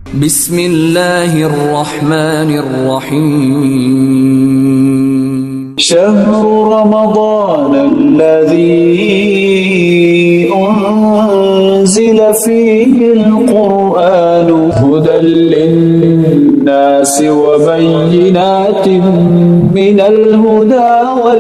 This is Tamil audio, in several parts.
بسم الله الرحمن الرحيم شهر رمضان الذي أنزل فيه القرآن هدى للناس وبينات من الهدى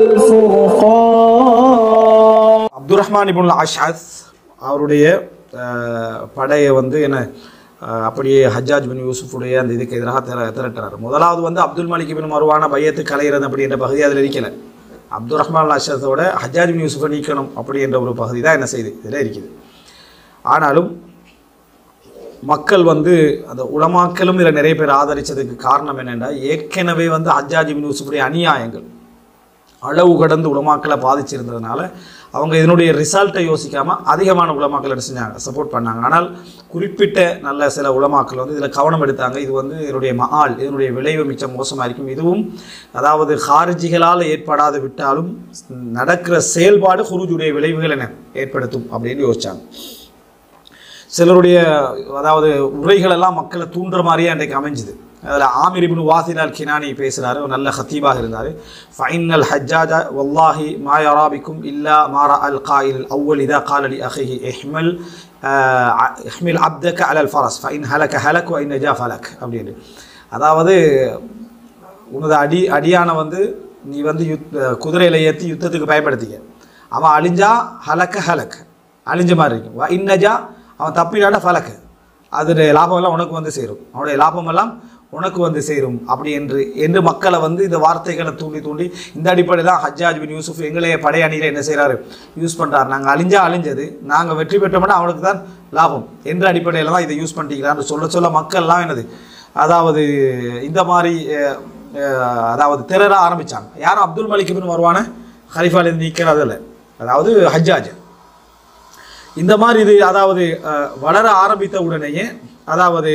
والفرقان அப்துல் ரஹ்மான் இபுல் அஷாத் அவருடைய அஹ், படையை வந்து என்ன அஹ், அப்படியே ஹஜ்ஜாஜ் பின் யூசுஃபுடைய அந்த இதுக்கு எதிராக திர திரட்டுறாரு முதலாவது வந்து அப்துல் மலிக் பின் மருவான பையத்து கலையிறது அப்படின்ற பகுதி அதில் இருக்கல அப்துல் ரஹ்மான் அஷாத்தோட ஹஜ்ஜாஜ் பின் யூசுஃபை நீக்கணும் அப்படின்ற ஒரு பகுதி தான் என்ன செய்யுது இதில் இருக்குது ஆனாலும் மக்கள் வந்து அந்த உலமாக்களும் இதில் நிறைய பேர் ஆதரிச்சதுக்கு காரணம் என்னென்னா ஏற்கனவே வந்து ஹஜ்ஜாஜ் பின் யூசுஃபுடைய அநியாயங்கள் அளவு கடந்து உலமாக்களை பாதிச்சிருந்ததுனால அவங்க இதனுடைய ரிசல்ட்டை யோசிக்காமல் அதிகமான உலமாக்கள் என்ன செஞ்சாங்க சப்போர்ட் பண்ணாங்க ஆனால் குறிப்பிட்ட நல்ல சில உலமாக்கள் வந்து இதில் கவனம் எடுத்தாங்க இது வந்து இதனுடைய மஆல் இதனுடைய விளைவு மிச்சம் மோசமாக இருக்கும் இதுவும் அதாவது ஹாரிஜிகளால் ஏற்படாது விட்டாலும் நடக்கிற செயல்பாடு குருஜுடைய விளைவுகள் என்ன ஏற்படுத்தும் அப்படின்னு யோசிச்சாங்க சிலருடைய அதாவது உரைகள் எல்லாம் மக்களை தூண்டுற மாதிரியே அன்றைக்கு அமைஞ்சுது அதில் ஆமிர் இப்னு வாசில் அல் கினானி பேசுகிறாரு ஒரு நல்ல ஹத்தீபாக இருந்தார் ஃபைனல் ஹஜ்ஜாஜ வல்லாஹி மா யராபிக்கும் இல்லா மாரா அல் காயில் அவ்வல் இதா காலலி அஹிஹி இஹ்மல் இஹ்மில் அப்தக அலல் ஃபரஸ் ஃபைன் ஹலக் ஹலக் வைன் நஜா ஃபலக் அப்படின்னு அதாவது உனது அடி அடியான வந்து நீ வந்து யுத் குதிரையில் ஏற்றி யுத்தத்துக்கு பயன்படுத்திக்க அவன் அழிஞ்சா ஹலக்க ஹலக் அழிஞ்ச மாதிரி இருக்கும் வ இன்னஜா அவன் தப்பினாட ஃபலக்கு அதனுடைய லாபமெல்லாம் உனக்கு வந்து சேரும் அவனுடைய லாபமெல்லாம் உனக்கு வந்து சேரும் அப்படி என்று என்று மக்களை வந்து இந்த வார்த்தைகளை தூண்டி தூண்டி இந்த அடிப்படையில் தான் ஹஜ்ஜாஜ் பின் யூசுஃப் எங்களைய படையணியில் என்ன செய்கிறாரு யூஸ் பண்ணுறாரு நாங்கள் அழிஞ்சா அழிஞ்சது நாங்கள் வெற்றி பெற்றோம்னா அவனுக்கு தான் லாபம் என்ற அடிப்படையில் தான் இதை யூஸ் பண்ணிக்கிறான்னு சொல்ல சொல்ல மக்கள்லாம் என்னது அதாவது இந்த மாதிரி அஹ், அஹ், அதாவது திரற ஆரம்பித்தாங்க யாரும் அப்துல் மலிக் பின் வருவான ஹரிஃபாலேருந்து நீக்கிறது இல்லை அதாவது ஹஜ்ஜாஜ் இந்த மாதிரி இது அதாவது அஹ், வளர ஆரம்பித்த உடனேயே அதாவது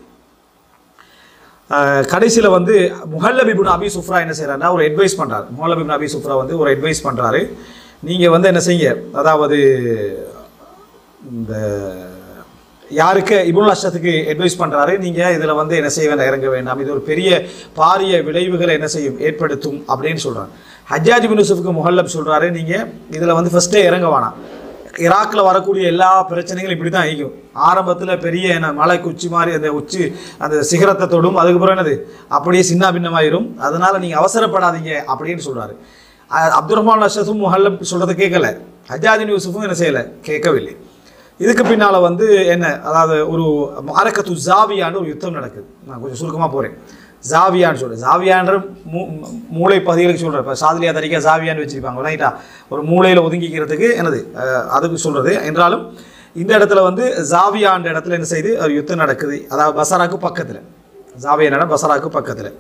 கடைசியில் வந்து முஹல்லபிபுன் அபி சுஃப்ரா என்ன செய்கிறாருன்னா ஒரு அட்வைஸ் பண்ணுறாரு முஹல்லபிபுன் அபி சுஃப்ரா வந்து ஒரு அட்வைஸ் பண்ணுறாரு நீங்கள் வந்து என்ன செய்ய அதாவது இந்த யாருக்கு இபுல் அஷத்துக்கு அட்வைஸ் பண்ணுறாரு நீங்கள் இதில் வந்து என்ன செய்ய வேண்டாம் இறங்க வேண்டாம் இது ஒரு பெரிய பாரிய விளைவுகளை என்ன செய்யும் ஏற்படுத்தும் அப்படின்னு சொல்கிறாங்க ஹஜ்ஜாஜ் பின் யூசுஃபுக்கு முஹல்லப் சொல்கிறாரு நீங்கள் இதில் வந்து ஃபஸ்ட்டே இறங்க வேணாம் ஈராக்கில் வரக்கூடிய எல்லா பிரச்சனைகளும் இப்படி தான் ஆகிக்கும் ஆரம்பத்தில் பெரிய என்ன மலை உச்சி மாதிரி அந்த உச்சி அந்த சிகரத்தை தொடும் அதுக்கப்புறம் என்னது அப்படியே சின்ன பின்னமாயிரும் அதனால நீங்கள் அவசரப்படாதீங்க அப்படின்னு சொல்கிறாரு அப்துல் ரஹ்மான் அஷத்தும் முஹல்லப் சொல்கிறத கேட்கல ஹஜாஜின் யூசுஃபும் என்ன செய்யலை கேட்கவில்லை இதுக்கு பின்னால் வந்து என்ன அதாவது ஒரு மாரக்கத்து ஜாவியான்னு ஒரு யுத்தம் நடக்குது நான் கொஞ்சம் சுருக்கமாக போகிறேன் ஜாவியான்னு சொல்கிறேன் ஜாவியான்ற மூ மூளை பகுதிகளுக்கு சொல்கிறேன் இப்போ சாதிலியா தரிக்கா ஜாவியான்னு வச்சுருப்பாங்க ரைட்டா ஒரு மூளையில் ஒதுங்கிக்கிறதுக்கு என்னது அஹ், அதுக்கு சொல்கிறது என்றாலும் இந்த இடத்துல வந்து ஜாவியான்ற இடத்துல என்ன செய்யுது ஒரு யுத்தம் நடக்குது அதாவது பசராக்கு பக்கத்தில் ஜாவியா நட பசராக்கு பக்கத்தில்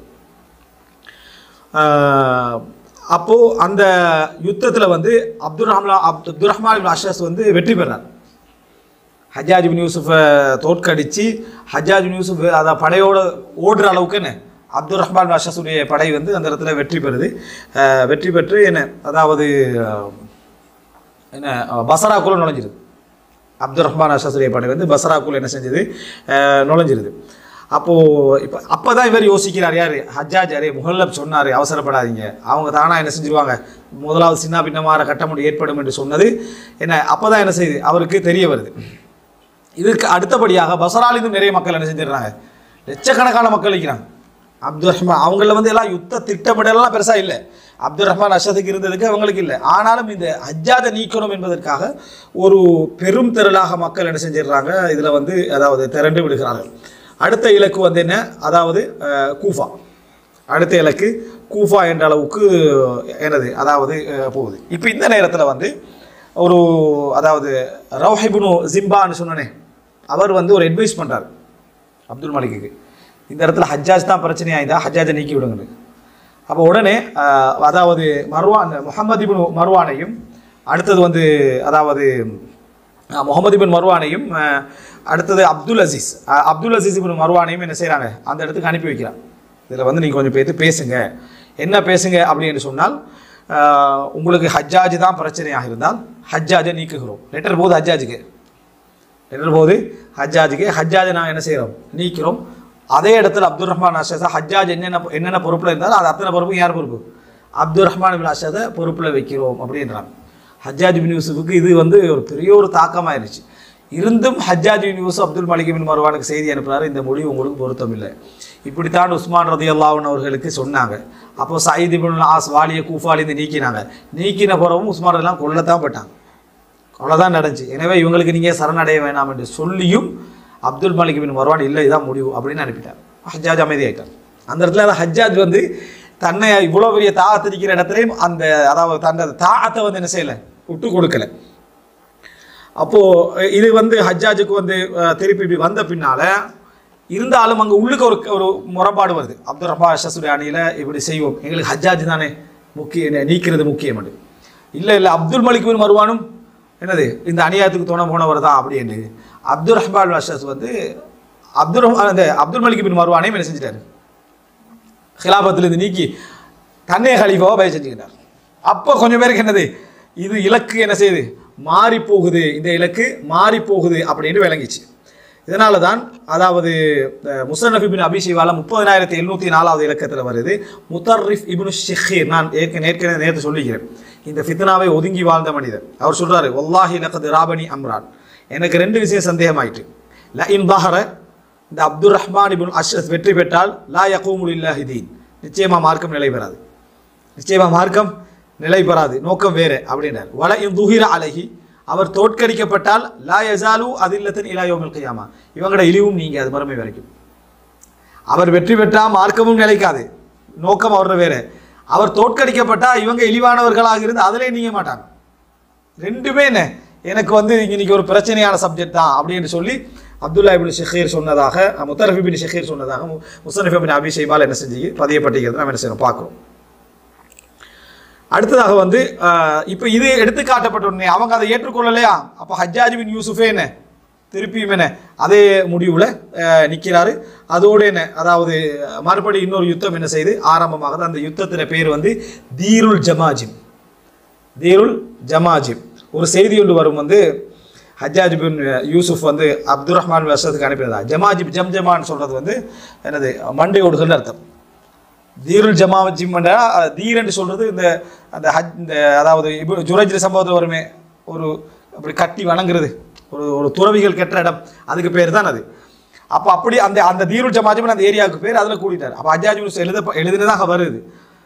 அப்போது அந்த யுத்தத்தில் வந்து அப்துல் ரஹ்மான் அப்து அப்துல் ரஹ்மான் இப்னு அஷஸ் வந்து வெற்றி பெறார் ஹஜ்ஜாஜ் பின் யூசுஃபை தோற்கடிச்சு ஹஜ்ஜாஜ் பின் யூசுஃப் அதை படையோட ஓடுற அளவுக்கு என்ன அப்துல் ரஹ்மான் பின் அஷஸுடைய படை வந்து அந்த இடத்துல வெற்றி பெறுது அஹ் வெற்றி பெற்று என்ன அதாவது அஹ், என்ன அஹ், பசராக்குள்ள நுழைஞ்சிருது அப்துல் ரஹ்மான் அஷஸுடைய படை வந்து பசராக்குள்ள என்ன செஞ்சது அஹ், நுழைஞ்சிருது அப்போது இப்போ அப்போ தான் இவர் யோசிக்கிறார் யார் ஹஜ்ஜாஜ் அரே முஹல்லப் சொன்னார் அவசரப்படாதீங்க அவங்க தானா என்ன செஞ்சிருவாங்க முதலாவது சின்ன பின்னமான கட்டமுடி ஏற்படும் என்று சொன்னது என்ன அப்போ தான் என்ன செய்யுது அவருக்கு தெரிய வருது இதுக்கு அடுத்தபடியாக பசராலிருந்து நிறைய மக்கள் என்ன செஞ்சிடுறாங்க லட்சக்கணக்கான மக்கள் இருக்கிறாங்க அப்துல் ரஹ்மான் அவங்கள வந்து எல்லாம் யுத்த திட்டமிடலாம் பெருசாக இல்லை அப்துல் ரஹ்மான் அஷத்துக்கு இருந்ததுக்கு அவங்களுக்கு இல்லை ஆனாலும் இந்த ஹஜ்ஜாதை நீக்கணும் என்பதற்காக ஒரு பெரும் திரளாக மக்கள் என்ன செஞ்சிடுறாங்க இதில் வந்து அதாவது திரண்டு விடுகிறார்கள் அடுத்த இலக்கு வந்து என்ன அதாவது அஹ், கூஃபா அடுத்த இலக்கு கூஃபா என்ற அளவுக்கு என்னது அதாவது அஹ், போகுது இப்போ இந்த நேரத்தில் வந்து ஒரு அதாவது ரவுஹிபுனு ஜிம்பான்னு சொன்னனே அவர் வந்து ஒரு அட்வைஸ் பண்ணுறார் அப்துல் மலிக்கு இந்த இடத்துல ஹஜ்ஜாஜ் தான் பிரச்சனையாயிருந்தா ஹஜ்ஜாஜை நீக்கி விடுங்க அப்போ உடனே அஹ், அதாவது மர்வான் முகமது இப்னு மர்வானையும் அடுத்தது வந்து அதாவது அஹ், முகமது இபின் மர்வானையும் அஹ், அடுத்தது அப்துல் அசீஸ் அஹ், அப்துல் அசீஸ் இபின் மர்வானையும் என்ன செய்கிறாங்க அந்த இடத்துக்கு அனுப்பி வைக்கிறான் இதில் வந்து நீங்கள் கொஞ்சம் பேத்து பேசுங்க என்ன பேசுங்க அப்படின்னு சொன்னால் அஹ், உங்களுக்கு ஹஜ்ஜாஜ் தான் பிரச்சனையாக இருந்தால் ஹஜ்ஜாஜை நீக்குகிறோம் லெட்டர் போகுது ஹஜ்ஜாஜுக்கு என்ற போது ஹஜ்ஜாஜுக்கு ஹஜ்ஜாஜை நாங்கள் என்ன செய்கிறோம் நீக்கிறோம் அதே இடத்துல அப்துல் ரஹ்மான் அஷாஸா ஹஜ்ஜாஜ் என்னென்ன என்னென்ன பொறுப்பில் இருந்தாலும் அது அத்தனை பொறுப்பு யார் பொறுப்பு அப்துல் ரஹ்மான் பின் அஷாதை பொறுப்பில் வைக்கிறோம் அப்படின்றாங்க ஹஜ்ஜாஜ் பின் யூசுஃபுக்கு இது வந்து ஒரு பெரிய ஒரு தாக்கமாயிருச்சு இருந்தும் ஹஜ்ஜாஜ் பின் யூசுப் அப்துல் மலிக் பின் மருவானுக்கு செய்தி அனுப்புறாரு இந்த முடிவு உங்களுக்கு பொருத்தம் இல்லை இப்படித்தான் உஸ்மான் ரதி அல்லாஹன் அவர்களுக்கு சொன்னாங்க அப்போ சயீத் இப்னு ஆஸ் வாலியை கூஃபாலிந்து நீக்கினாங்க நீக்கின பிறகும் உஸ்மான் எல்லாம் கொல்லத்தான் பட்டாங்க அவ்வளோதான் நடந்துச்சு எனவே இவங்களுக்கு நீங்கள் சரணடைய வேணாம் என்று சொல்லியும் அப்துல் மலிக் பின் மர்வான் இல்லை இதான் முடிவு அப்படின்னு அனுப்பிட்டார் ஹஜ்ஜாஜ் அமைதியாயிட்டார் அந்த இடத்துல அந்த ஹஜ்ஜாஜ் வந்து தன்னை இவ்வளோ பெரிய தாகத்து இருக்கிற இடத்துலையும் அந்த அதாவது தன்னை தாகத்தை வந்து என்ன செய்யலை விட்டு கொடுக்கல அப்போது இது வந்து ஹஜ்ஜாஜுக்கு வந்து அஹ், திருப்பி இப்படி வந்த பின்னால் இருந்தாலும் அங்கே உள்ளுக்கு ஒரு ஒரு முரண்பாடு வருது அப்துல் ரஹ்மா ஷசுரி அணியில் இப்படி செய்வோம் எங்களுக்கு ஹஜ்ஜாஜ் தானே முக்கிய நீக்கிறது முக்கியம் இல்லை இல்லை அப்துல் மலிக் பின் மருவானும் என்னது இந்த அநியாயத்துக்கு துணை போனவர் தான் அப்படின்னு அப்துல் ரஹ்மான் அஷஸ் வந்து அப்துல் ரஹ் அந்த அப்துல் மலிக் பின் மருவானையும் என்ன செஞ்சிட்டாரு ஹிலாபத்திலிருந்து நீக்கி தன்னே ஹலீஃபாவை பய செஞ்சுக்கிட்டார் அப்போ கொஞ்சம் பேருக்கு என்னது இது இலக்கு என்ன செய்யுது மாறி போகுது இந்த இலக்கு மாறி போகுது அப்படின்னு விளங்கிச்சு இதனால தான் அதாவது அஹ், முசன்னஃப் இபின் அபிஷேவால முப்பதினாயிரத்தி எழுநூற்றி நாலாவது இலக்கத்தில் வருது முத்தர்ரிஃப் இப்னு ஷிஹீர் நான் ஏற்க ஏற்கனவே நேற்று சொல்லிக்கிறேன் இந்த ஃபித்னாவை ஒதுங்கி வாழ்ந்த மனிதர் அவர் சொல்றாரு வல்லாஹி லக்கது ராபனி அம்ரான் எனக்கு ரெண்டு விஷயம் சந்தேகமாயிட்டு ல இன் பஹர இந்த அப்துல் ரஹ்மான் இப்னு அஷ்ரஸ் வெற்றி பெற்றால் லா யகூமுல் இல்லாஹி தீன் நிச்சயமா மார்க்கம் நிலை பெறாது நிச்சயமா மார்க்கம் நிலை பெறாது நோக்கம் வேறு அப்படின்னார் வல இன் துஹிர அலஹி அவர் தோற்கடிக்கப்பட்டால் லா யசாலு அதில்லத்தின் இலா யோமில் கியாமா இவங்களோட இழிவும் நீங்க அது மறுமை வரைக்கும் அவர் வெற்றி பெற்றா மார்க்கமும் நிலைக்காது நோக்கம் அவரோட வேறு அவர் தோற்கடிக்கப்பட்டா இவங்க இழிவானவர்களாக இருந்து அதிலே நீங்க மாட்டாங்க ரெண்டுமே என்ன எனக்கு வந்து இன்னைக்கு ஒரு பிரச்சனையான சப்ஜெக்ட் தான் அப்படின்னு சொல்லி அப்துல்லா இபின் ஷஹீர் சொன்னதாக முத்தரஃப் இபின் ஷஹீர் சொன்னதாக மு- முஸ்தனஃப் இபின் அபி ஷைபால் என்ன செஞ்சு பதியப்பட்டிருக்கிறது நம்ம என்ன செய்யணும் பார்க்குறோம் அடுத்ததாக வந்து இப்போ இது எடுத்து காட்டப்பட்ட உடனே அவங்க அதை ஏற்றுக்கொள்ளலையா அப்போ ஹஜ்ஜாஜ் பின் யூசுஃபே என்ன திருப்பியும் என்ன அதே முடிவில் நிற்கிறாரு அதோடு என்ன அதாவது மறுபடி இன்னொரு யுத்தம் என்ன செய்து ஆரம்பமாகுது அந்த யுத்தத்தின் பேர் வந்து தீருல் ஜமாஜிம் தீருல் ஜமாஜிம் ஒரு செய்தி ஒன்று வரும் வந்து ஹஜ்ஜாஜ் பின் யூசுஃப் வந்து அப்துல் ரஹ்மான் வருஷத்துக்கு அனுப்பினதா ஜமாஜிப் ஜம் ஜமான்னு சொல்கிறது வந்து என்னது மண்டை ஓடுகள் அர்த்தம் தீருல் ஜமாஜிம் தீர் என்று சொல்கிறது இந்த அந்த ஹஜ் இந்த அதாவது இப்போ ஜுரஜ் சம்பவத்தில் வருமே ஒரு அப்படி கட்டி வணங்குறது ஒரு ஒரு துறவிகள் கெட்ட இடம் அதுக்கு பேர் தான் அது அப்போ அப்படி அந்த அந்த தீருல் ஜமாஜிம் அந்த ஏரியாவுக்கு பேர் அதில் கூட்டிட்டார் அப்போ ஹஜ்ஜாஜ் யூசுஃப் எழுத எழுதினதாக வருது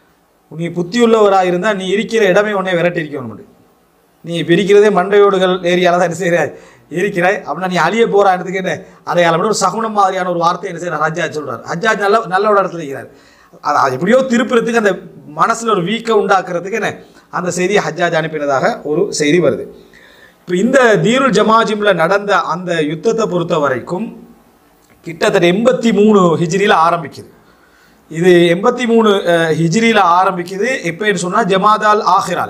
நீ புத்தியுள்ளவராக இருந்தால் நீ இருக்கிற இடமே உன்னை விரட்டி இருக்கணும் நீ பிரிக்கிறதே மண்டையோடுகள் ஏரியால தான் என்ன செய்கிறாய் இருக்கிறாய் அப்படின்னா நீ அழிய போற இடத்துக்கு என்ன அடையாளம் ஒரு சகுனம் மாதிரியான ஒரு வார்த்தை என்ன செய்யறார் ஹஜ்ஜாஜ் சொல்றார் ஹஜ்ஜாஜ் நல்ல நல்ல ஒரு இடத்துல இருக்கிறார் அது அது எப்படியோ திருப்புறதுக்கு அந்த மனசுல ஒரு வீக்கை உண்டாக்குறதுக்கு என்ன அந்த செய்தியை ஹஜ்ஜாஜ் அனுப்பினதாக ஒரு செய்தி வருது இப்போ இந்த தீருல் ஜமாஜிம்ல நடந்த அந்த யுத்தத்தை பொறுத்த வரைக்கும் கிட்டத்தட்ட எண்பத்தி மூணு ஹிஜ்ரியில் ஆரம்பிக்குது இது எண்பத்தி மூணு ஹிஜ்ரியில் ஆரம்பிக்குது எப்போன்னு சொன்னால் ஜமாதால் ஆஹிரால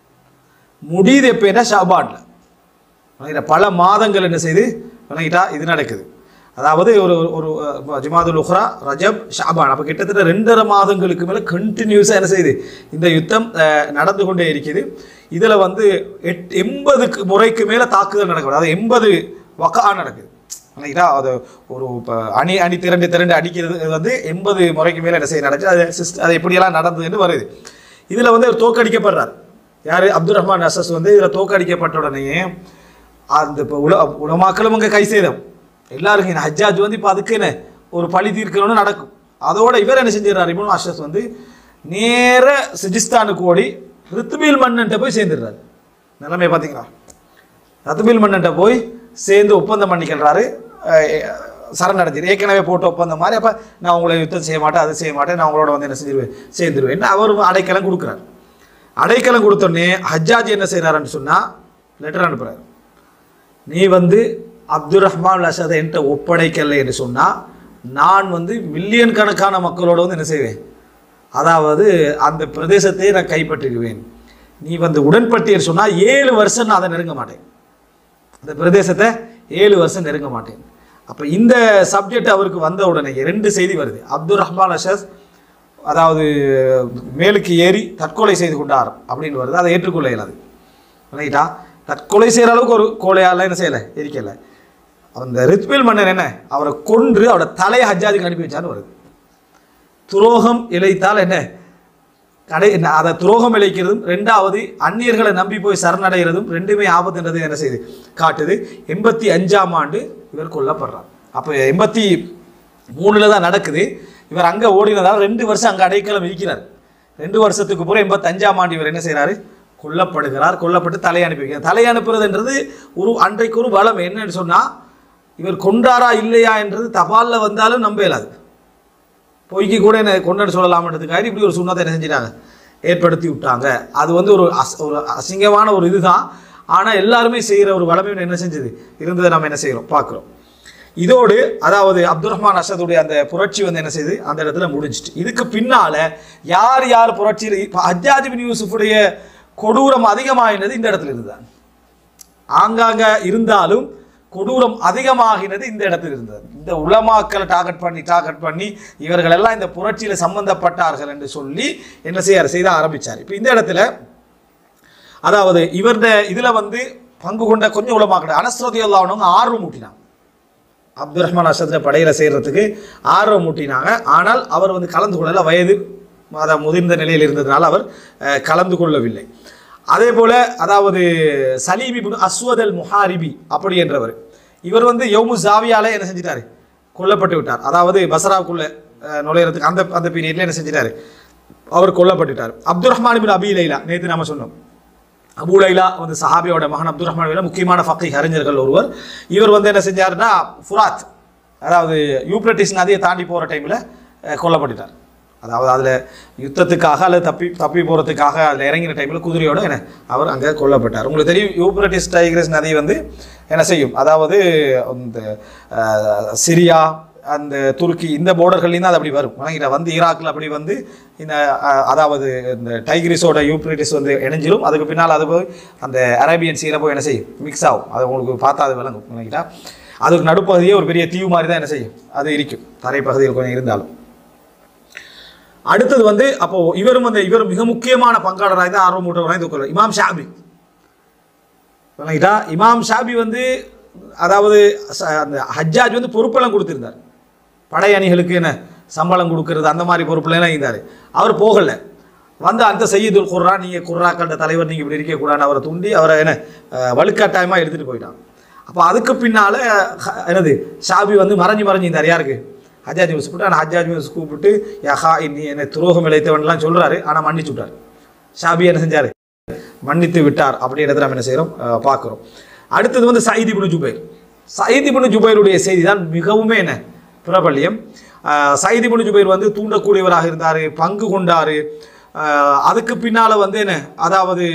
முடியுது எப்போனா ஷாபான்ல வணங்கிட்டா பல மாதங்கள் என்ன செய்து வணங்கிட்டா இது நடக்குது அதாவது ஒரு ஒரு அஹ், ஜமாதுல் உஹ்ரா ரஜப் ஷாபான் அப்போ கிட்டத்தட்ட ரெண்டரை மாதங்களுக்கு மேலே கண்டினியூஸாக என்ன செய்யுது இந்த யுத்தம் அஹ், நடந்து கொண்டே இருக்குது இதில் வந்து எட் எண்பதுக்கு முறைக்கு மேலே தாக்குதல் நடக்குது அதாவது எண்பது வக்கா நடக்குது வணங்கிட்டா அது ஒரு இப்போ அணி அணி திரண்டு திரண்டு அடிக்கிறது வந்து எண்பது முறைக்கு மேலே என்ன செய்ய நடக்குது அது சிஸ்ட் அது எப்படியெல்லாம் நடந்ததுன்னு வருது இதில் வந்து அவர் தோற்கடிக்கப்படுறார் யார் அப்துல் ரஹ்மான் அசஸ் வந்து இதில் தோற்கடிக்கப்பட்ட உடனேயே அந்த இப்போ உல உலமாக்களும் அங்கே கை சேதம் எல்லாருக்கும் இந்த ஹஜ்ஜாஜ் வந்து இப்போ அதுக்கு என்ன ஒரு பழி தீர்க்கணும்னு நடக்கும் அதோட இவர் என்ன செஞ்சிடறாரு இப்னு அஷஸ் வந்து நேர சிஜிஸ்தானுக்கு ஓடி ரித்துபீல் மன்னன்ட்ட போய் சேர்ந்துடுறாரு நிலைமையை பார்த்தீங்களா ரத்துபில் மன்னன்ட்ட போய் சேர்ந்து ஒப்பந்தம் பண்ணிக்கிறாரு சரணடைஞ்சிரு ஏற்கனவே போட்ட ஒப்பந்தம் மாதிரி அப்போ நான் உங்களை யுத்தம் செய்ய மாட்டேன் அதை செய்ய மாட்டேன் நான் உங்களோட வந்து என்ன செஞ்சிருவேன் சேர்ந்துருவேன் அவர் அடைக்கலம் கொடுக்குறாரு அடைக்கலம் கொடுத்தோடனே ஹஜ்ஜாஜ் என்ன செய்கிறாருன்னு சொன்னால் லெட்டர் அனுப்புகிறார் நீ வந்து அப்துல் ரஹ்மான் அஷதை என்கிட்ட ஒப்படைக்கலை என்று சொன்னால் நான் வந்து மில்லியன் கணக்கான மக்களோட வந்து என்ன செய்வேன் அதாவது அந்த பிரதேசத்தையே நான் கைப்பற்றிடுவேன் நீ வந்து உடன்பட்டியர் சொன்னால் ஏழு வருஷம் நான் அதை நெருங்க மாட்டேன் அந்த பிரதேசத்தை ஏழு வருஷம் நெருங்க மாட்டேன் அப்போ இந்த சப்ஜெக்ட் அவருக்கு வந்த உடனே ரெண்டு செய்தி வருது அப்துல் ரஹ்மான் அஷஸ் அதாவது மேலுக்கு ஏறி தற்கொலை செய்து கொண்டார் அப்படின்னு வருது அதை ஏற்றுக்கொள்ள இயலாது ரைட்டா தற்கொலை செய்கிற அளவுக்கு ஒரு கோழையால் என்ன செய்யலை இருக்கல அந்த ரித்பில் மன்னர் என்ன அவரை கொன்று அவரோட தலையை ஹஜ்ஜாஜுக்கு அனுப்பி வச்சான்னு வருது துரோகம் இழைத்தால் என்ன கடை என்ன அதை துரோகம் இழைக்கிறதும் ரெண்டாவது அந்நியர்களை நம்பி போய் சரணடைகிறதும் ரெண்டுமே ஆபத்துன்றது என்ன செய்யுது காட்டுது எண்பத்தி அஞ்சாம் ஆண்டு இவர் கொல்லப்படுறார் அப்போ எண்பத்தி மூணுல தான் நடக்குது இவர் அங்கே ஓடினதால் ரெண்டு வருஷம் அங்கே அடைக்கலம் இருக்கிறார் ரெண்டு வருஷத்துக்கு பிறகு எண்பத்தஞ்சாம் ஆண்டு இவர் என்ன செய்கிறாரு கொல்லப்படுகிறார் கொல்லப்பட்டு தலை அனுப்பி வைக்கிறார் தலை அனுப்புறதுன்றது ஒரு அன்றைக்கு ஒரு பலம் என்னன்னு சொன்னால் இவர் கொண்டாரா இல்லையா என்றது தபாலில் வந்தாலும் நம்ப இயலாது பொய்க்கு கூட என்ன கொண்டாடு சொல்லலாம்ன்றதுக்காக இப்படி ஒரு சுண்ணத்தை என்ன செஞ்சிட்டாங்க ஏற்படுத்தி விட்டாங்க அது வந்து ஒரு அஸ் ஒரு அசிங்கமான ஒரு இதுதான் ஆனால் எல்லாருமே செய்கிற ஒரு வளமை என்ன செஞ்சது இருந்ததை நம்ம என்ன செய்கிறோம் பார்க்குறோம் இதோடு அதாவது அப்துல் ரஹ்மான் அசதுடைய அந்த புரட்சி வந்து என்ன செய்யுது அந்த இடத்துல முடிஞ்சிட்டு இதுக்கு பின்னால யார் யார் புரட்சியில் இப்போ ஹஜ்ஜாஜ் பின் யூசுஃபுடைய கொடூரம் அதிகமாகினது இந்த இடத்துல இருந்துதான் ஆங்காங்க இருந்தாலும் கொடூரம் அதிகமாகினது இந்த இடத்தில் இருந்தது இந்த உலமாக்களை டார்கெட் பண்ணி டார்கெட் பண்ணி இவர்கள் எல்லாம் இந்த புரட்சியில் சம்பந்தப்பட்டார்கள் என்று சொல்லி என்ன செய்ய செய்த ஆரம்பிச்சார் இப்போ இந்த இடத்துல அதாவது இவர்த இதில் வந்து பங்கு கொண்ட கொஞ்சம் உலமாக்கள் அனஸ்ரதி அல்லாவனவங்க ஆர்வம் ஊட்டினாங்க அப்துல் ரஹ்மான் அசத்தில் படையில் செய்கிறதுக்கு ஆர்வம் ஊட்டினாங்க ஆனால் அவர் வந்து கலந்து கொள்ளல வயது அதாவது முதிர்ந்த நிலையில் இருந்ததுனால அவர் அஹ், கலந்து கொள்ளவில்லை அதே போல் அதாவது சலீம் இப்னு அஸ்வத் அல் முஹாரிபி அப்படி என்றவர் இவர் வந்து யௌமு ஜாவியால என்ன செஞ்சிட்டாரு கொல்லப்பட்டு விட்டார் அதாவது பசராவுக்குள்ள அஹ், நுழையிறதுக்கு அந்த அந்த பீரியட்ல என்ன செஞ்சிட்டாரு அவர் கொல்லப்பட்டுட்டார் அப்துல் ரஹ்மான் பின் அபி லைலா நேற்று நாம சொன்னோம் அபூ லைலா வந்து சஹாபியோட மகன் அப்துல் ரஹ்மான் லைலா முக்கியமான ஃபக்கி அறிஞர்கள் ஒருவர் இவர் வந்து என்ன செஞ்சாருன்னா ஃபுராத் அதாவது யூப்ரட்டிஸ் நதியை தாண்டி போகிற டைமில் கொல்லப்பட்டுட்டார் அதாவது அதில் யுத்தத்துக்காக அல்லது தப்பி தப்பி போகிறதுக்காக அதில் இறங்கின டைமில் குதிரையோட என்ன அவர் அங்கே கொல்லப்பட்டார் உங்களுக்கு தெரியும் யூப்ரட்டிஸ் டைகிரஸ் நதி வந்து என்ன செய்யும் அதாவது அந்த அஹ், சிரியா அந்த துருக்கி இந்த போர்டர்கள்லேயும் தான் அது அப்படி வரும் வணங்கிட்ட வந்து ஈராக்கில் அப்படி வந்து இந்த அஹ், அதாவது இந்த டைகிரிஸோட யூப்ரட்டிஸ் வந்து இணைஞ்சிரும் அதுக்கு பின்னால் அது போய் அந்த அரேபியன் சீல போய் என்ன செய்யும் மிக்ஸ் ஆகும் அது உங்களுக்கு பார்த்தா அது விளங்கும் வணங்கிட்டா அதுக்கு நடுப்பகுதியே ஒரு பெரிய தீவு மாதிரி தான் என்ன செய்யும் அது இருக்கும் தரைப்பகுதியில் கொஞ்சம் இருந்தாலும் அடுத்தது வந்து அப்போ இவரும் வந்து இவர் மிக முக்கியமான பங்காளராக தான் ஆர்வம் ஊட்டவராக இது கொள்வார் இமாம் ஷாபி விளங்கிட்டா இமாம் ஷாபி வந்து அதாவது ச- அந்த ஹஜ்ஜாஜ் வந்து பொறுப்பெல்லாம் கொடுத்திருந்தார் படை அணிகளுக்கு என்ன சம்பளம் கொடுக்கறது அந்த மாதிரி பொறுப்புலாம் இருந்தார் அவர் போகலை வந்து அந்த சையீதுல் குர்ரா நீங்கள் குர்ராக்கள தலைவர் நீங்கள் இப்படி இருக்கக்கூடாதுன்னு அவரை துண்டி அவரை என்ன அஹ், வலுக்கட்டாயமாக எடுத்துகிட்டு போயிட்டான் அப்போ அதுக்கு பின்னால் என்னது ஷாபி வந்து மறைஞ்சு மறைஞ்சு இருந்தார் யாருக்கு ஹஜ்ஜாஜ் யூஸ் கூப்பிட்டு ஆனால் ஹஜ்ஜாஜ் யூஸ் கூப்பிட்டு யஹா நீ என்னை துரோகம் இழைத்தவன்லாம் சொல்கிறாரு ஆனால் மன்னிச்சு விட்டார் ஷாபி என்ன செஞ்சார் மன்னித்து விட்டார் அப்படின்றத நம்ம என்ன செய்கிறோம் பார்க்குறோம் அடுத்தது வந்து Saeed ibn Jubair Saeed ibn ஜுபைருடைய செய்தி தான் மிகவுமே என்ன பிரபல்யம் அஹ், சயீத் இப்னு ஜுபைர் வந்து தூண்டக்கூடியவராக இருந்தார் பங்கு கொண்டார் அதுக்கு பின்னால் வந்து என்ன அதாவது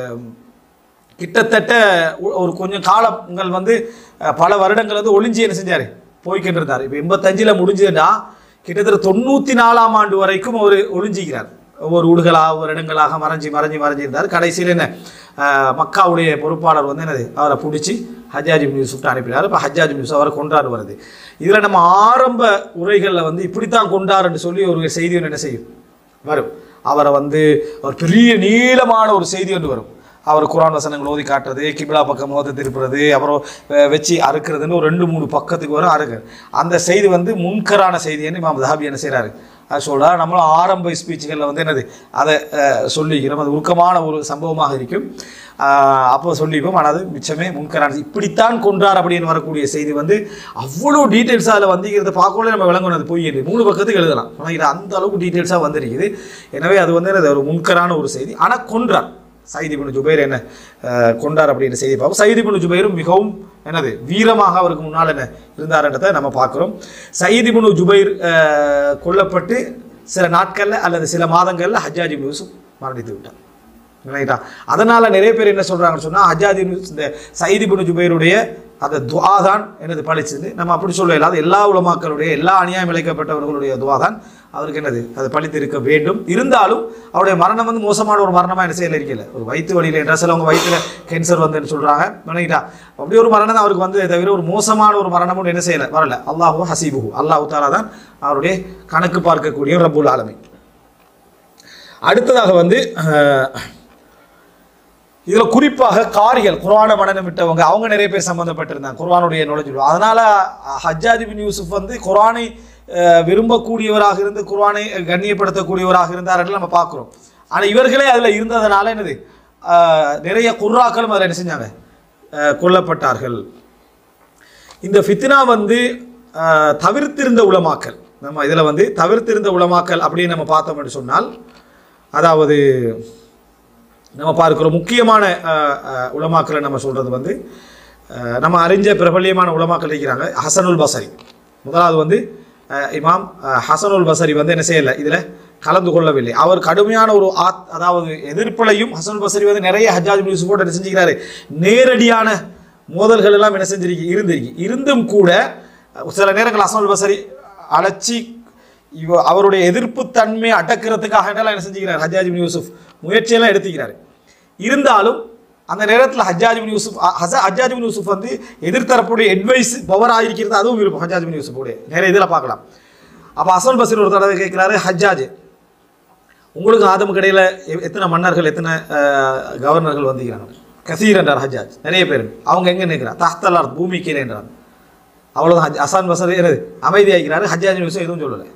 கிட்டத்தட்ட ஒ- ஒரு கொஞ்சம் காலங்கள் வந்து அஹ், பல வருடங்கள் வந்து ஒளிஞ்சு என்ன செஞ்சார் போய்கிட்டு இருந்தார் இப்போ எண்பத்தஞ்சில் முடிஞ்சதுன்னா கிட்டத்தட்ட தொண்ணூற்றி நாலாம் ஆண்டு வரைக்கும் அவர் ஒளிஞ்சிக்கிறார் ஒவ்வொரு ஊடுகளாக ஒவ்வொரு இடங்களாக மறைஞ்சி மறைஞ்சி மறைஞ்சி இருந்தார் கடைசியில் என்ன அஹ், மக்காவுடைய பொறுப்பாளர் வந்து என்னது அவரை பிடிச்சி ஹஜ்ஜாஜ் இப்னு யூசுஃப்ட்டு அனுப்பினார் இப்போ ஹஜ்ஜாஜ் இப்னு யூசுஃப் அவரை கொண்டாடு வருது இதில் நம்ம ஆரம்ப உரைகளில் வந்து இப்படித்தான் கொண்டாருன்னு சொல்லி ஒரு செய்தி ஒன்று என்ன செய்யும் வரும் அவரை வந்து ஒரு பெரிய நீளமான ஒரு செய்தி ஒன்று வரும் அவர் குரான் வசனங்கள் ஓதி காட்டுறது கிபிலா பக்கம் மோத திருப்புறது அப்புறம் வெ- வச்சு அறுக்கிறதுன்னு ஒரு ரெண்டு மூணு பக்கத்துக்கு வரும் அறுக்கு அந்த செய்தி வந்து முன்கரான செய்தின்னு இமாம் தஹாபி என்ன செய்கிறாரு அது சொல்றா நம்மளும் ஆரம்ப ஸ்பீச்சுகளில் வந்து என்னது அதை அஹ், சொல்லிக்கிறோம் அது உருக்கமான ஒரு சம்பவமாக இருக்கும் ஆஹ், அப்போ சொல்லிப்போம் ஆனால் அது மிச்சமே முன்கரான இப்படித்தான் கொன்றார் அப்படின்னு வரக்கூடிய செய்தி வந்து அவ்வளோ டீட்டெயில்ஸ் அதில் வந்திருக்கிறத பார்க்கல நம்ம விளங்கணும் அது பொய் என்று மூணு பக்கத்துக்கு எழுதலாம் ஆனால் இது அந்த அளவுக்கு டீட்டெயில்ஸாக வந்திருக்குது எனவே அது வந்து என்னது ஒரு முன்கரான ஒரு செய்தி ஆனால் கொன்றார் சைதி பின் ஜுபைர் என்ன அஹ், கொண்டார் அப்படின்னு செய்தி பார்ப்போம் சைதி பின் ஜுபைரும் மிகவும் என்னது வீரமாக அவருக்கு முன்னால் என்ன இருந்தார்ன்றதை நம்ம பார்க்குறோம் சைதி பின் ஜுபைர் அஹ், கொல்லப்பட்டு சில நாட்களில் அல்லது சில மாதங்களில் ஹஜ்ஜாஜ் இப்னு யூசுப் மரணித்து விட்டார் ரைட்டா அதனால நிறைய பேர் என்ன சொல்றாங்கன்னு சொன்னா ஹஜ்ஜாஜ் இப்னு யூசுப் இந்த சைதி பின் ஜுபைருடைய அந்த துவா தான் எனது பழிச்சது நம்ம அப்படி சொல்ல இல்லாத எல்லா உலமாக்களுடைய எல்லா அநியாயம் இழைக்கப்பட்டவர்களுடைய துவா தான் அவருக்கு என்னது அது பழித்து இருக்க வேண்டும் இருந்தாலும் அவருடைய மரணம் வந்து மோசமான ஒரு மரணமாக என்ன செய்யல இருக்கல ஒரு வயிற்று வழியில் என்ற சிலவங்க வயிற்றுல கேன்சர் வந்துன்னு சொல்றாங்க நினைக்கிட்டா அப்படி ஒரு மரணம் தான் அவருக்கு வந்து தவிர ஒரு மோசமான ஒரு மரணமும் என்ன செய்யல வரல அல்லாஹு ஹசீபுஹு அல்லாஹு தாலா தான் அவருடைய கணக்கு பார்க்கக்கூடிய ரப்புல் ஆலமீன் அடுத்ததாக வந்து அஹ், இதில் குறிப்பாக காரிகள் குர்ஆனை மனநம் விட்டவங்க அவங்க நிறைய பேர் சம்மந்தப்பட்டிருந்தாங்க குர்ஆனுடைய நுழைஞ்சு அதனால ஹஜ்ஜாஜ் பின் யூசுப் வந்து குர்ஆனை அஹ், விரும்பக்கூடியவராக இருந்து குர்ஆனை கண்ணியப்படுத்தக்கூடியவராக இருந்தார் என்று நம்ம பார்க்குறோம் ஆனால் இவர்களே அதில் இருந்ததுனால என்னது அஹ், நிறைய குர்ராக்களும் அதில் என்ன செஞ்சாங்க அஹ், கொல்லப்பட்டார்கள் இந்த ஃபித்னா வந்து அஹ், தவிர்த்திருந்த உலமாக்கல் நம்ம இதில் வந்து தவிர்த்திருந்த உலமாக்கல் அப்படின்னு நம்ம பார்த்தோம் என்று சொன்னால் அதாவது நம்ம பார்க்கிறோம் முக்கியமான அஹ், அஹ், உலமாக்களை நம்ம சொல்கிறது வந்து அஹ், நம்ம அறிஞ்ச பிரபல்யமான உலமாக்கள் இருக்கிறாங்க ஹசனுல் பசரி முதலாவது வந்து அஹ், இமாம் அஹ், ஹசனுல் பசரி வந்து என்ன செய்யலை இதில் கலந்து கொள்ளவில்லை அவர் கடுமையான ஒரு ஆத் அதாவது எதிர்ப்பலையும் ஹசனுல் பசரி வந்து நிறைய ஹஜ்ஜாஜ் நியூஸ் போட்டு என்ன செஞ்சுக்கிறாரு நேரடியான மோதல்கள் எல்லாம் என்ன செஞ்சிருக்கு இருந்திருக்கு இருந்தும் கூட அஹ், சில நேரங்கள் ஹசனுல் பசரி அழைச்சி இவ அவருடைய எதிர்ப்பு தன்மையை அடக்கிறதுக்காக என்னெல்லாம் என்ன செஞ்சுக்கிறார் ஹஜ்ஜாஜ் பின் யூசுப் முயற்சியெல்லாம் எடுத்துக்கிறார் இருந்தாலும் அந்த நேரத்தில் ஹஜ்ஜாஜ் பின் யூசுப் அ- ஹச ஹஜ்ஜாஜ் பின் யூசுப் வந்து எதிர்த்தரப்புடைய அட்வைஸ் பவர் ஆகிருக்கிறது அதுவும் இருக்கும் ஹஜ்ஜாஜ் பின் யூசுஃபுடைய நிறைய இதில் பார்க்கலாம் அப்போ அசல் பசீர் ஒரு தடவை கேட்குறாரு ஹஜ்ஜாஜ் உங்களுக்கு ஆதமுக்கு இடையில எ- எத்தனை மன்னர்கள் எத்தனை அஹ், கவர்னர்கள் வந்திருக்கிறாங்க கசீர் என்றார் ஹஜ்ஜாஜ் நிறைய பேர் அவங்க எங்கே நிற்கிறார் தஹ்தலார் பூமி கீழே என்றார் அவ்வளோதான் ஹஜ் அசான் பசர் என்னது அமைதியாகிறாரு ஹஜ்ஜாஜ் பின் யூசுப் எதுவும் சொல்லலை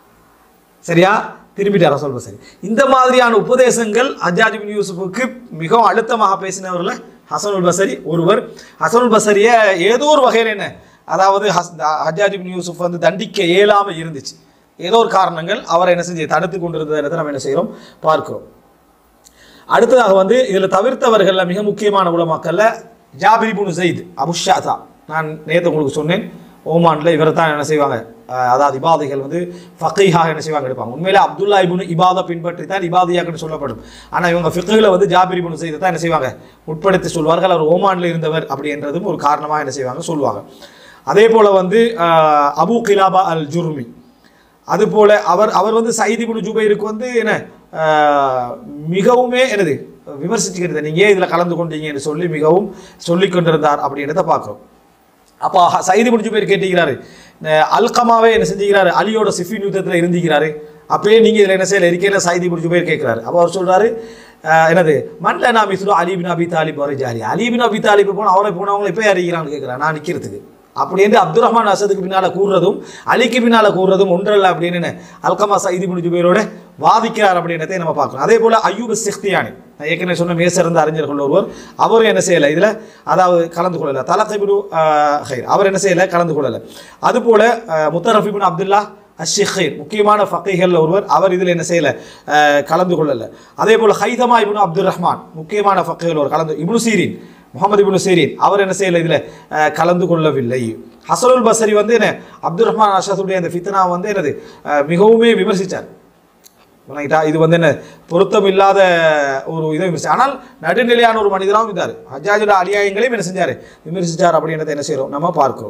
சரியா திரும்பிட்டார் ரசோல் பசரி இந்த மாதிரியான உபதேசங்கள் ஹஜ்ஜாஜ் பின் யூசுஃபுக்கு மிகவும் அழுத்தமாக பேசினவர்ல ஹசனுல் பசரி ஒருவர் ஹசனுல் பசரியை ஏதோ ஒரு வகையில் என்ன அதாவது ஹஸ் ஹஜ்ஜாஜ் பின் யூசுஃப் வந்து தண்டிக்க இயலாமல் இருந்துச்சு ஏதோ ஒரு காரணங்கள் அவரை என்ன செஞ்சு தடுத்து கொண்டிருந்ததை நம்ம என்ன செய்கிறோம் பார்க்கிறோம் அடுத்ததாக வந்து இதில் தவிர்த்தவர்கள்ல மிக முக்கியமான உலமாக்கல்ல ஜாபிர் இப்னு ஜெயித் அபுஷாதா நான் நேற்று உங்களுக்கு சொன்னேன் ஓமான்ல இவரை தான் என்ன செய்வாங்க அஹ் அதாவது இபாதைகள் வந்து ஃபக்கீஹாக என்ன செய்வாங்க எடுப்பாங்க உண்மையிலே அப்துல்லா இப்னு இபாதை பின்பற்றி தான் இபாதியாக்குன்னு சொல்லப்படும் ஆனால் இவங்க ஃபிக்கில் வந்து ஜாபிர் இப்னு ஜெயித் தான் என்ன செய்வாங்க உட்படுத்தி சொல்வார்கள் அவர் ஓமான்ல இருந்தவர் அப்படின்றதும் ஒரு காரணமாக என்ன செய்வாங்க சொல்லுவாங்க அதே போல வந்து அஹ், அபு கிலாபா அல் ஜுர்மி அதுபோல அவர் அவர் வந்து சைதி குனு ஜுபைருக்கு வந்து என்ன ஆஹ், மிகவுமே என்னது விமர்சிச்சுக்கிறது நீங்க ஏன் இதில் கலந்து கொண்டீங்கன்னு சொல்லி மிகவும் சொல்லிக் கொண்டிருந்தார் அப்படின்றத பார்க்குறோம் அப்போ ஹ- சைது குனு ஜுபைர் கேட்டுக்கிறாரு அஹ், அல்கமாவே என்ன செஞ்சுக்கிறாரு அலியோட சிஃபின் யுத்தத்தில் இருந்திக்கிறாரு அப்பயே நீங்க இதில் என்ன செய்யல இருக்கையில சைதி குனு ஜுபைர் கேட்கிறாரு அப்போ அவர் சொல்றாரு ஆஹ், என்னது மண்ல நான் மிஸ்ரு அலிபின் அபி தாலிப் வரை ஜாலி அலிபின் அபி தாலிப் போனால் அவரை போனவங்களை இப்போ அறிகிறான்னு கேட்குறான் நான் நிற்கிறதுக்கு அப்படி என்று அப்துல் ரஹ்மான் அசதுக்கு பின்னால கூறுறதும் அலிக்கு பின்னால கூறுறதும் ஒன்றல்ல அப்படின்னு அல்கமா சைதி முனி ஜுபைரோட வாதிக்கிறார் அப்படின்றதை நம்ம பார்க்கணும் அதே போல அய்யூப் சிக்தியானி நான் ஏற்கனவே சொன்ன மேசிறந்த அறிஞர்கள் ஒருவர் அவரும் என்ன செய்யலை இதில் அதாவது கலந்து கொள்ளலை தலகைபிடு ஹைர் அவர் என்ன செய்யலை கலந்து கொள்ளலை அதுபோல அஹ், முத்தரஃபிபின் அப்துல்லா அஷிஹைர் முக்கியமான ஃபக்கைகள் ஒருவர் அவர் இதில் என்ன செய்யலை அஹ், கலந்து கொள்ளலை அதே போல ஹைதமா இப்னு அப்துல் ரஹ்மான் முக்கியமான ஃபக்கைகள் ஒரு கலந்து இப்னு சீரின் முகமது இப்னு சீரின் அவர் என்ன செய்யலை இதில் கலந்து கொள்ளவில்லை ஹசனுல் பசரி வந்து என்ன அப்துல் ரஹ்மான் அஷாத்துடைய அந்த ஃபித்னா வந்து என்னது அஹ், மிகவுமே விமர்சித்தார் விளங்கிட்டா இது வந்து என்ன பொருத்தம் இல்லாத ஒரு இதை விமர்சி ஆனால் நடுநிலையான ஒரு மனிதராகவும் இருந்தார் ஹஜ்ஜாஜோட அநியாயங்களையும் என்ன செஞ்சார் விமர்சித்தார் அப்படின்றத என்ன செய்கிறோம் நம்ம பார்க்கிறோம்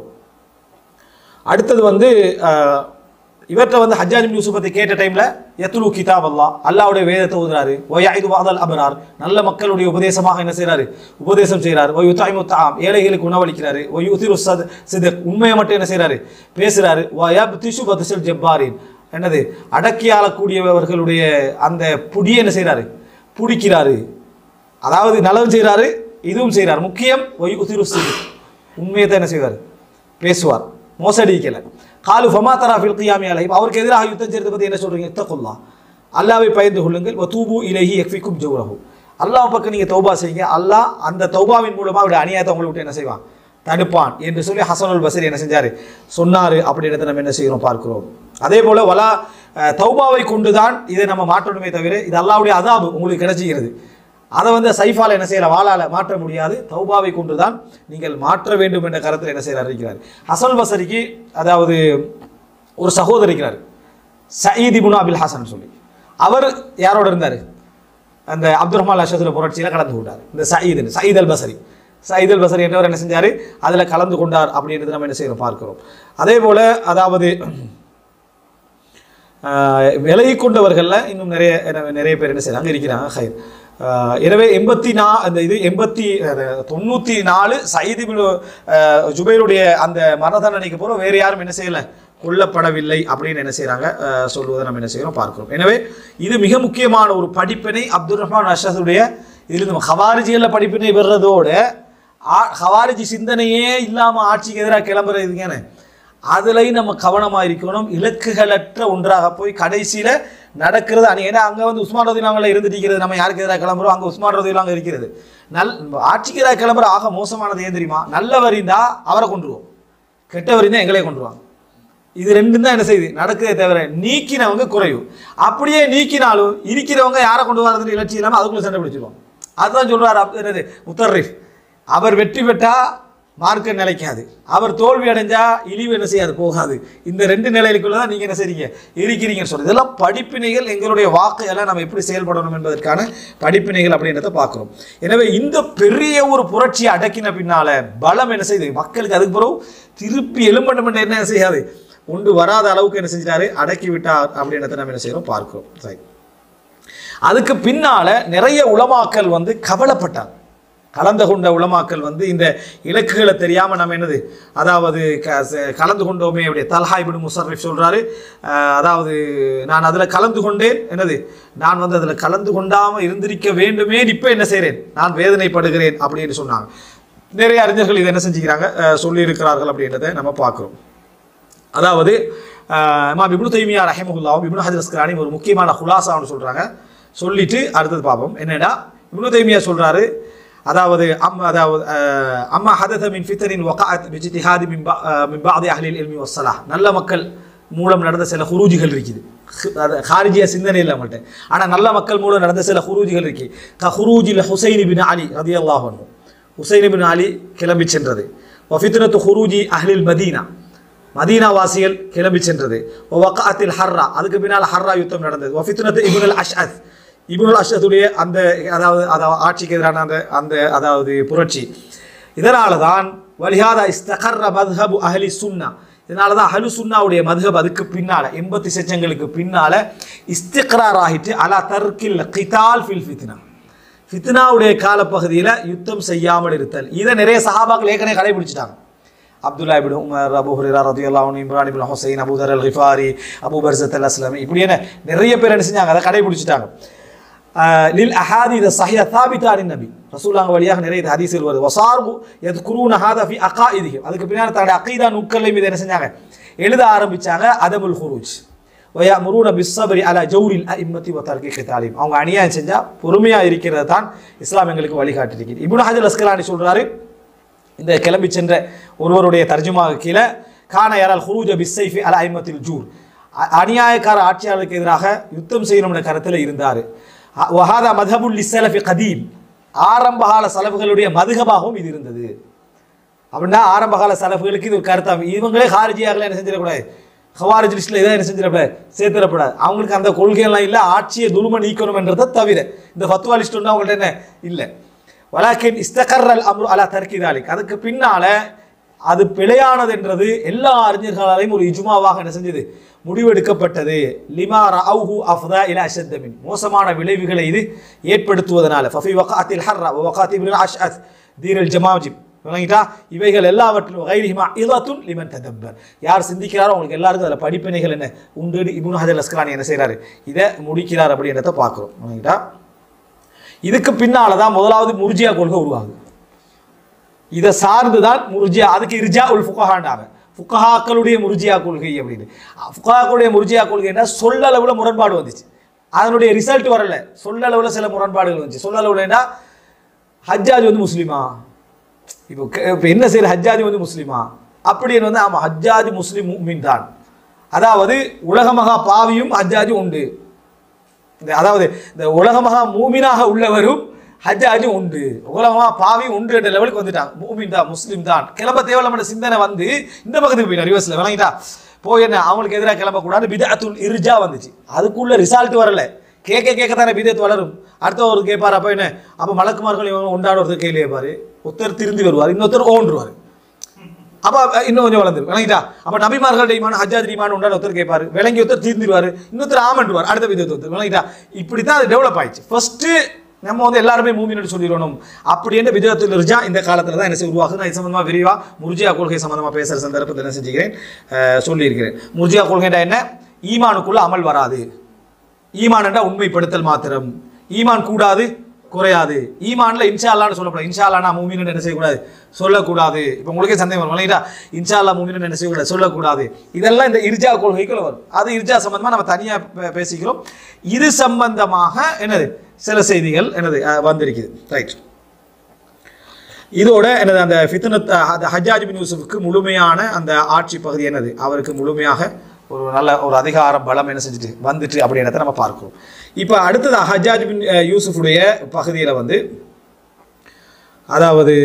அடுத்தது வந்து அஹ், இவர்கிட்ட வந்து ஹஜ்ஜாஜ் பின் யூசுப் பத்தி கேட்ட டைம்ல எத்துலு கிதாப் அல்லாஹ் அல்லாஹ்வுடைய வேதத்தை ஓதுறாரு ஒயாயுது வாதல் அபரார் நல்ல மக்களுடைய உபதேசமாக என்ன செய்றாரு உபதேசம் செய்றாரு ஒய் உத்தாய்மு தாம் ஏழைகளுக்கு உணவளிக்கிறாரு ஒய் உதிரு சத் சிதக் உண்மையை மட்டும் என்ன செய்றாரு பேசுறாரு வயப் திசு பத்சல் ஜப்பாரின் என்னது அடக்கி ஆளக்கூடியவர்களுடைய அந்த புடியை என்ன செய்றாரு பிடிக்கிறாரு அதாவது நலவும் செய்றாரு இதுவும் செய்றாரு முக்கியம் ஒய் உதிரு சிதக் உண்மையை தான் என்ன செய்வார் பேசுவார் மோசடிக்கல காலு ஃபமா தரா ஃபில் கியாமி அலைஹிம் அவருக்கு எதிராக யுத்தம் செய்யறதை பற்றி என்ன சொல்றீங்க இத்தகுல்லா அல்லாவை பயந்து கொள்ளுங்கள் வ தூபு இலஹி எக்ஃபிக்கும் ஜவுரஹு அல்லாஹ் பக்கம் நீங்கள் தௌபா செய்யுங்க அல்லாஹ் அந்த தௌபாவின் மூலமாக அவருடைய அநியாயத்தை உங்களை விட்டு என்ன செய்வான் தடுப்பான் என்று சொல்லி ஹசனுல் பசரி என்ன செஞ்சாரு சொன்னாரு அப்படின்றத நம்ம என்ன செய்கிறோம் பார்க்கிறோம் அதே போல வலா அஹ், தௌபாவை கொண்டுதான் இதை நம்ம மாற்றணுமே தவிர இது அல்லாஹ்வுடைய அதாபு உங்களுக்கு கிடைச்சிக்கிறது அதை வந்து சைஃபால என்ன செய்யலாம் வாளால மாற்ற முடியாது தௌபாவை கொண்டுதான் நீங்கள் மாற்ற வேண்டும் என்ற கருத்தில் என்ன செய்யறார் இருக்கிறார் ஹசன் பசரிக்கு அதாவது ஒரு சகோதரர் இருக்கிறார் சயீத் இப்னு அபில் ஹசன் சொல்லி அவர் யாரோட இருந்தார் அந்த அப்துல் ரஹ்மான் அஷத்துல புரட்சியில் கலந்து கொண்டார் இந்த Saeed Saeed al Basri Saeed al Basri என்றவர் என்ன செஞ்சார் அதில் கலந்து கொண்டார் அப்படின்றது நம்ம என்ன செய்யறோம் பார்க்கிறோம் அதே போல அதாவது ஆஹ் விலகி கொண்டவர்களில் இன்னும் நிறைய என்ன- நிறைய பேர் என்ன செய்றாங்க இருக்கிறாங்க ஹைர் ஆஹ் எனவே எண்பத்தி நா அந்த இது எண்பத்தி அது தொண்ணூற்றி நாலு சயீது இப்னு, ஆஹ் ஜுபைருடைய அந்த மரண தண்டனைக்கு போகிறோம் வேறு யாரும் என்ன செய்யலை கொல்லப்படவில்லை அப்படின்னு என்ன செய்கிறாங்க சொல்வதை நம்ம என்ன செய்கிறோம் பார்க்கிறோம் எனவே இது மிக முக்கியமான ஒரு படிப்பினை அப்துல் ரஹ்மான் அஷதுடைய இதில் நம்ம ஹவாரிஜிகளில் படிப்பினை பெறுறதோட ஆ- ஹவாரிஜி சிந்தனையே இல்லாமல் ஆட்சிக்கு எதிராக கிளம்புறதுங்கன்னு அதுலயும் நம்ம கவனமா இருக்கணும் இலக்குகளற்ற ஒன்றாக போய் கடைசியில நடக்கிறது அணி ஏன்னா அங்க வந்து உஸ்மான் ரதிலாங்கள இருந்துட்டு இருக்கிறது நம்ம யாருக்கு எதிராக கிளம்புறோம் அங்க உஸ்மான் ரதிலாங்க இருக்கிறது நல் ஆட்சிக்கு எதிராக கிளம்புற ஆக மோசமானது ஏன் தெரியுமா நல்லவர் இருந்தா அவரை கொண்டுருவோம் கெட்டவர் இருந்தா எங்களே கொண்டுருவாங்க இது ரெண்டும் தான் என்ன செய்யுது நடக்குதே தவிர நீக்கினவங்க குறையும் அப்படியே நீக்கினாலும் இருக்கிறவங்க யாரை கொண்டு வரதுன்னு இலட்சியம் இல்லாமல் அதுக்குள்ள சண்டை பிடிச்சிருவாங்க அதுதான் சொல்றாரு அப்~ என்னது முத்தர்ரிஃப் அவர் வெற்றி பெற்றா மார்க்கம் நிலைக்காது அவர் தோல்வி அடைஞ்சா இழிவு என்ன செய்யாது போகாது இந்த ரெண்டு நிலைகளுக்குள்ள தான் நீங்க என்ன செய்றீங்க இருக்கிறீங்கன்னு சொல்றது இதெல்லாம் படிப்பினைகள் எங்களுடைய வாக்கு எல்லாம் நம்ம எப்படி செயல்படணும் என்பதற்கான படிப்பினைகள் அப்படின்றத பார்க்கிறோம் எனவே இந்த பெரிய ஒரு புரட்சியை அடக்கின பின்னால பலம் என்ன செய்யுது மக்களுக்கு அதுக்கு பிறகு திருப்பி எழும்பணும் என்ன செய்யாது ஒன்று வராத அளவுக்கு என்ன செஞ்சிட்டாரு அடக்கி விட்டார் அப்படின்றத நம்ம என்ன செய்யறோம் பார்க்கிறோம் சரி அதுக்கு பின்னால நிறைய உலமாக்கள் வந்து கவலைப்பட்டாங்க கலந்து கொண்ட உலமாக்கள் வந்து இந்த இலக்குகளை தெரியாம நம்ம என்னது அதாவது க- ச- கலந்து கொண்டோமே அப்படி தல்ஹா இப்னு முசர்ரிஃப் சொல்றாரு அஹ், அதாவது நான் அதுல கலந்து கொண்டேன் என்னது நான் வந்து அதுல கலந்து கொண்டாம இருந்திருக்க வேண்டுமே இப்ப என்ன செய்றேன் நான் வேதனைப்படுகிறேன் அப்படின்னு சொன்னாங்க நிறைய அறிஞர்கள் இதை என்ன செஞ்சுக்கிறாங்க அஹ், சொல்லியிருக்கிறார்கள் அப்படின்றத நம்ம பார்க்கிறோம் அதாவது அஹ், இமாம் இப்னு தைமியா ரஹிமஹுல்லாவும் இப்னு ஹஜர் அஸ்கலானி ஒரு முக்கியமான குலாசான்னு சொல்றாங்க சொல்லிட்டு அடுத்தது பார்ப்போம் என்னடா இப்னு தைமியா சொல்றாரு அதாவது அம் அதாவது அஹ், அம்மா ஹதத மின் ஃபித்தரின் வகாத் பிஜித்திஹாதி மின் பா- அஹ், மின் பாதி அஹ்லில் இல்மி வஸ்ஸலாஹ் நல்ல மக்கள் மூலம் நடந்த சில ஹுரூஜிகள் இருக்குது ஹ், அது ஹாரிஜிய சிந்தனை இல்லை அவங்கள்ட்ட ஆனால் நல்ல மக்கள் மூலம் நடந்த சில ஹுரூஜிகள் இருக்கு க ஹுரூஜில் ஹுசைன் பின் அலி ரதியல்லாஹு அன்ஹு ஹுசைன் பின் அலி கிளம்பி சென்றது வஃபித்னத்து ஹுரூஜி அஹ்லில் மதீனா மதீனா வாசிகள் கிளம்பி சென்றது வக்காத்தில் ஹர்ரா அதுக்கு பின்னால் ஹர்ரா யுத்தம் நடந்தது வஃபித்னத்து இபுனல் அஷ்அத் இபுனுல் அஷ்அத்துடைய அந்த அதாவது அதாவது ஆட்சிக்கு எதிரான அந்த அந்த அதாவது புரட்சி இதனால தான் வலிஹாதா இஸ்தகர்ர மத்ஹபு அஹ்லி சுன்னா இதனால தான் அஹ்லு சுன்னாவுடைய மதுஹப் அதுக்கு பின்னால எண்பத்தி செச்சங்களுக்கு பின்னால இஸ்திக்ரார் ஆகிட்டு அலா தர்கில் கிதால் ஃபில் ஃபித்னா ஃபித்னாவுடைய காலப்பகுதியில் யுத்தம் செய்யாமல் இருத்தல் இதை நிறைய சஹாபாக்கள் ஏற்கனவே கடைபிடிச்சிட்டாங்க Abdullah ibn Umar Abu Hurairah ரதியல்லாஹு அன்ஹு இம்ரான் இப்னு ஹுசைன் அபு தர் அல் கிஃபாரி அபு பர்சத் அல் அஸ்லமி இப்படி என்ன நிறைய பேர் என்ன செஞ்சாங்க அதை கடைபிடிச்சிட்டாங்க ஆஹ் லில் அஹாதி இத சஹிய தாபித்தாரின் நபி ரசூலாங்க வழியாக நிறைய இது ஹதீஸில் வருது வசார்பு எது குருன ஹாதா ஃபி அகாஇதிஹிம் அதுக்கு பின்னால் தன்னுடைய அகீதா நூட்களை மீது என்ன செஞ்சாங்க எழுத ஆரம்பிச்சாங்க அதமுல் ஹுரூஜ் வயா முருன பிஸ்ஸபரி அலா ஜௌரில் அஇம்மத்தி வ தர்கி கிதாலிம் அவங்க அநியாயம் செஞ்சா பொறுமையா இருக்கிறது தான் இஸ்லாம் எங்களுக்கு வழிகாட்டிருக்கிறது இப்னு ஹஜர் அஸ்கலானி சொல்றாரு இந்த கிளம்பி சென்ற ஒருவருடைய தர்ஜுமாக கீழே கான யாரால் ஹுரூஜ பிஸ்ஸைஃபி அல ஐமத்தில் ஜூர் அ- அநியாயக்கார ஆட்சியாளருக்கு எதிராக யுத்தம் செய்யணும்னு கருத்தில் இருந்தார் வஹாதா மதபுல் லிஸ்ஸலஃபி கதீம் ஆரம்பகால செலவுகளுடைய மதுகபாகவும் இது இருந்தது அப்படின்னா ஆரம்பகால செலவுகளுக்கு இது ஒரு கருத்தாகும் இவங்களே ஹாரிஜியாகல என்ன செஞ்சிடக்கூடாது ஹவாரிஜ் லிஸ்ட்டில் இதை என்ன செஞ்சிடக்கூடாது சேர்த்துடக்கூடாது அவங்களுக்கு அந்த கொள்கையெல்லாம் இல்லை ஆட்சியை துரும நீக்கணும்ன்றதை தவிர இந்த ஃபத்வா லிஸ்ட் ஒன்று அவங்கள்ட்ட என்ன இல்லை வலாக்கின் இஸ்தகர்ரல் அம்ரு அலா தர்கிதாலிக் அதுக்கு பின்னால அது பிழையானது என்றது எல்லா அறிஞர்களாலையும் ஒரு இஜுமாவாக என்ன செஞ்சது முடிவெடுக்கப்பட்டது லிமா ரஅவுஹு அஃதா இலா அஷத்தமின் மோசமான விளைவுகளை இது ஏற்படுத்துவதனால ஃபஃபி வகாத்தில் ஹர்ரா வகாத்தி பின் அஷ்அத் தீரல் ஜமாஜிப் விளங்கிட்டா இவைகள் எல்லாவற்றிலும் கைரிஹிமா இதத்துன் லிமன் ததப்பர் யார் சிந்திக்கிறாரோ அவங்களுக்கு எல்லாருக்கும் அதில் படிப்பினைகள் என்ன உண்டு இப்னு ஹஜர் அஸ்கலானி என்ன செய்றாரு இதை முடிக்கிறார் அப்படின்றத பார்க்குறோம் விளங்கிட்டா இதுக்கு பின்னால தான் முதலாவது முர்ஜியா கொள்கை உருவாகுது இதை சார்ந்து தான் முர்ஜியா அதுக்கு இர்ஜா உல் ஃபுகஹாண்டாங்க ஃபுகஹாக்களுடைய முர்ஜியா கொள்கை அப்படின்னு ஃபுகஹாக்களுடைய முர்ஜியா கொள்கைன்னா சொல்லளவுல முரண்பாடு வந்துச்சு அதனுடைய ரிசல்ட் வரல சொல்லளவுல சில முரண்பாடுகள் வந்துச்சு சொல்லளவுலன்னா ஹஜ்ஜாஜ் வந்து முஸ்லீமா இப்போ க- இப்போ என்ன செய்யற ஹஜ்ஜாஜி வந்து முஸ்லீமா அப்படின்னு வந்து ஆமா ஹஜ்ஜாஜி முஸ்லீம் முஃமின் தான் அதாவது உலகமகா பாவியும் ஹஜ்ஜாஜி உண்டு இந்த அதாவது இந்த உலகமகா மூமினாக உள்ளவரும் ஹஜ்ஜாஜும் உண்டு உலகமா பாவி உண்டு என்ற லெவலுக்கு வந்துட்டாங்க மூமின் தான் முஸ்லீம் தான் கிளம்ப தேவையில்லாம சிந்தனை வந்து இந்த பக்கத்துக்கு போயிட்டார் ரிவர்ஸ்ல விளங்கிட்டா போய் என்ன அவங்களுக்கு எதிராக கிளம்பக்கூடாது பிதாத்துல் இர்ஜா வந்துச்சு அதுக்குள்ள ரிசல்ட் வரல கேட்க கேட்க தானே பிதத் வளரும் அடுத்த ஒரு கேட்பார் அப்போ என்ன அப்போ மலக்குமார்கள் இவங்க உண்டான ஒருத்தர் கையில் கேட்பாரு ஒருத்தர் திருந்தி வருவார் இன்னொருத்தர் ஓன்றுவார் அப்போ இன்னும் கொஞ்சம் வளர்ந்துரும் விளங்கிட்டா அப்போ நபிமார்கள் ஈமான் ஹஜ்ஜாத் ஈமான் உண்டான ஒருத்தர் கேட்பாரு விளங்கி ஒருத்தர் தீர்ந்துருவார் இன்னொருத்தர் ஆமண்டுவார் அடுத்த விதத்தை ஒருத்தர் விளங்கிட்டா இப்படி தான் அது டெவலப் ஆயிடுச்சு ஃபர்ஸ்ட் நம்ம வந்து எல்லாருமே மூமின்னு சொல்லிடணும் அப்படி என்ன விதத்தில் இருஜா இந்த காலத்தில் தான் என்ன செய்ய உருவாகுது நான் இது சம்பந்தமா விரிவா முர்ஜியா கொள்கை சம்பந்தமா பேசுகிற சந்தர்ப்பத்தில் என்ன செஞ்சுக்கிறேன் அஹ், சொல்லியிருக்கிறேன் முர்ஜியா கொள்கைண்டா என்ன ஈமானுக்குள்ள அமல் வராது ஈமான் என்றால் உண்மைப்படுத்தல் மாத்திரம் ஈமான் கூடாது குறையாது ஈமான்ல இன்ஷா அல்லான்னு சொல்லக்கூடாது இன்ஷா அல்லா நான் மூமின்னு என்ன செய்யக்கூடாது சொல்லக்கூடாது இப்போ உங்களுக்கே சந்தேகம் வரும் இல்லைங்களா இன்ஷா அல்லா மூமின்னு என்ன செய்யக்கூடாது சொல்லக்கூடாது இதெல்லாம் இந்த இர்ஜா கொள்கைக்குள்ள வரும் அது இர்ஜா சம்பந்தமா நம்ம தனியா பே- பேசிக்கிறோம் இது சம்பந்தமாக என்னது சில செய்திகள் என்னது அஹ், வந்திருக்குது ரைட் இதோட எனது அந்த ஃபித்னத் அஹ், அந்த ஹஜ்ஜாஜ் பின் யூசுஃபுக்கு முழுமையான அந்த ஆட்சி பகுதி என்னது அவருக்கு முழுமையாக ஒரு நல்ல ஒரு அதிகாரம் பலம் என்ன செஞ்சுட்டு வந்துட்டு அப்படின்றத நம்ம பார்க்கிறோம் இப்போ அடுத்தது ஹஜ்ஜாஜ் பின் அஹ், யூசுஃபுடைய பகுதியில் வந்து அதாவது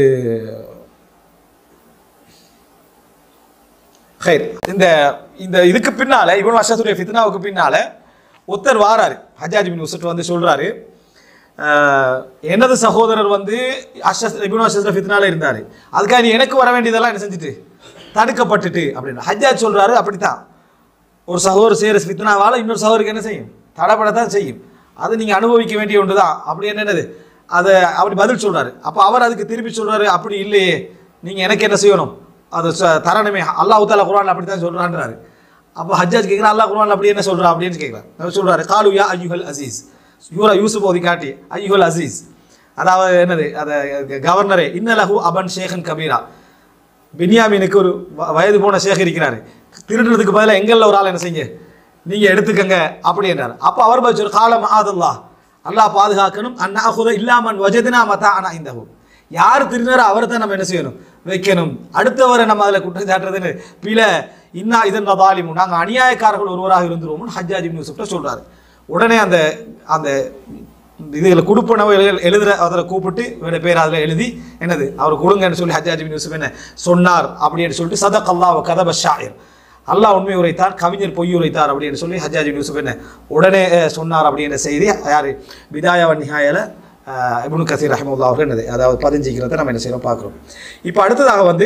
ஹைர் இந்த இந்த இதுக்கு பின்னால இவன் அஷத்துடைய ஃபித்னாவுக்கு பின்னால ஒருத்தர் வாராரு ஹஜ்ஜாஜ் பின் யூசுஃப் வந்து சொல்றாரு ஆஹ், எனது சகோதரர் வந்து அஷஸ் இபின் அஷஸ் ஃபித்னால இருந்தாரு அதுக்காக நீ எனக்கு வர வேண்டியதெல்லாம் என்ன செஞ்சுட்டு தடுக்கப்பட்டுட்டு அப்படின்னு ஹஜ்ஜாஜ் சொல்றாரு அப்படித்தான் ஒரு சகோதரர் செய்கிற ஃபித்னாவால் இன்னொரு சகோதருக்கு என்ன செய்யும் தடைப்படத்தான் செய்யும் அது நீங்கள் அனுபவிக்க வேண்டிய ஒன்று தான் அப்படி என்னது அதை அப்படி பதில் சொல்றாரு அப்போ அவர் அதுக்கு திருப்பி சொல்றாரு அப்படி இல்லையே நீங்கள் எனக்கு என்ன செய்யணும் அது ச- தரணுமே அல்லாஹ் தாலா குரான் அப்படி தான் சொல்கிறான்றாரு அப்போ ஹஜ்ஜாஜ் கேட்குறா அல்லாஹ் குரான் அப்படி என்ன சொல்றா அப்படின்னு கேட்குறாரு அவர் சொல்றாரு காலு யா ஐயுஹல் அசீஸ் யூரா யூசுப் ஓதி காட்டி ஐயுஹல் அசீஸ் அதாவது என்னது அதை கவர்னரே இன்னலஹு அபன் ஷேகன் கபீரா பென்யாமீனுக்கு ஒரு வ- வயது போன ஷேக் இருக்கிறாரு திருடுறதுக்கு பதிலாக எங்களில் ஒரு ஆள் என்ன செய்யுங்க நீங்க எடுத்துக்கங்க அப்படி என்றார் அப்போ அவர் பதில் காலம் ஆதல்லா அல்லாஹ் பாதுகாக்கணும் அண்ணாஹுத இல்லாமன் வஜதினா மதா அனா இந்தஹு யார் திருநரோ அவரை தான் நம்ம என்ன செய்யணும் வைக்கணும் அடுத்தவரை நம்ம அதில் குற்றம் சாட்டுறதுன்னு பில இன்னா இதன் தாலிமும் நாங்கள் அநியாயக்காரர்கள் ஒருவராக இருந்துருவோம்னு ஹஜ்ஜாஜி யூசுப்ட சொல்றாரு உடனே அந்த அந்த இதுகளை கொடுப்பனவை எழுதுற அதில் கூப்பிட்டு இவருடைய பேர் அதில் எழுதி என்னது அவர் கொடுங்கன்னு சொல்லி ஹஜ்ஜாஜ் பின் யூசுப் என்ன சொன்னார் அப்படின்னு சொல்லிட்டு சதக் அல்லாஹ் கதப ஷாயர் அல்லாஹ் உண்மை உரைத்தார் கவிஞர் பொய் உரைத்தார் அப்படின்னு சொல்லி ஹஜ்ஜாஜ் பின் யூசுப் என்ன உடனே அஹ், சொன்னார் அப்படின்ற செய்தி யார் விதாயா நிஹாயில இப்னு கசீர் ரஹமுல்லா அவர்கள் என்னது அதாவது பதிஞ்சிக்கிறத நம்ம என்ன செய்யறோம் பார்க்குறோம் இப்போ அடுத்ததாக வந்து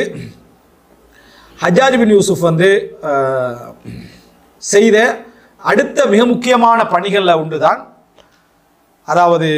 ஹஜ்ஜாஜ் பின் யூசுப் வந்து அஹ், செய்த அடுத்த மிக முக்கியமான பணிகளில் உண்டுதான் அதாவது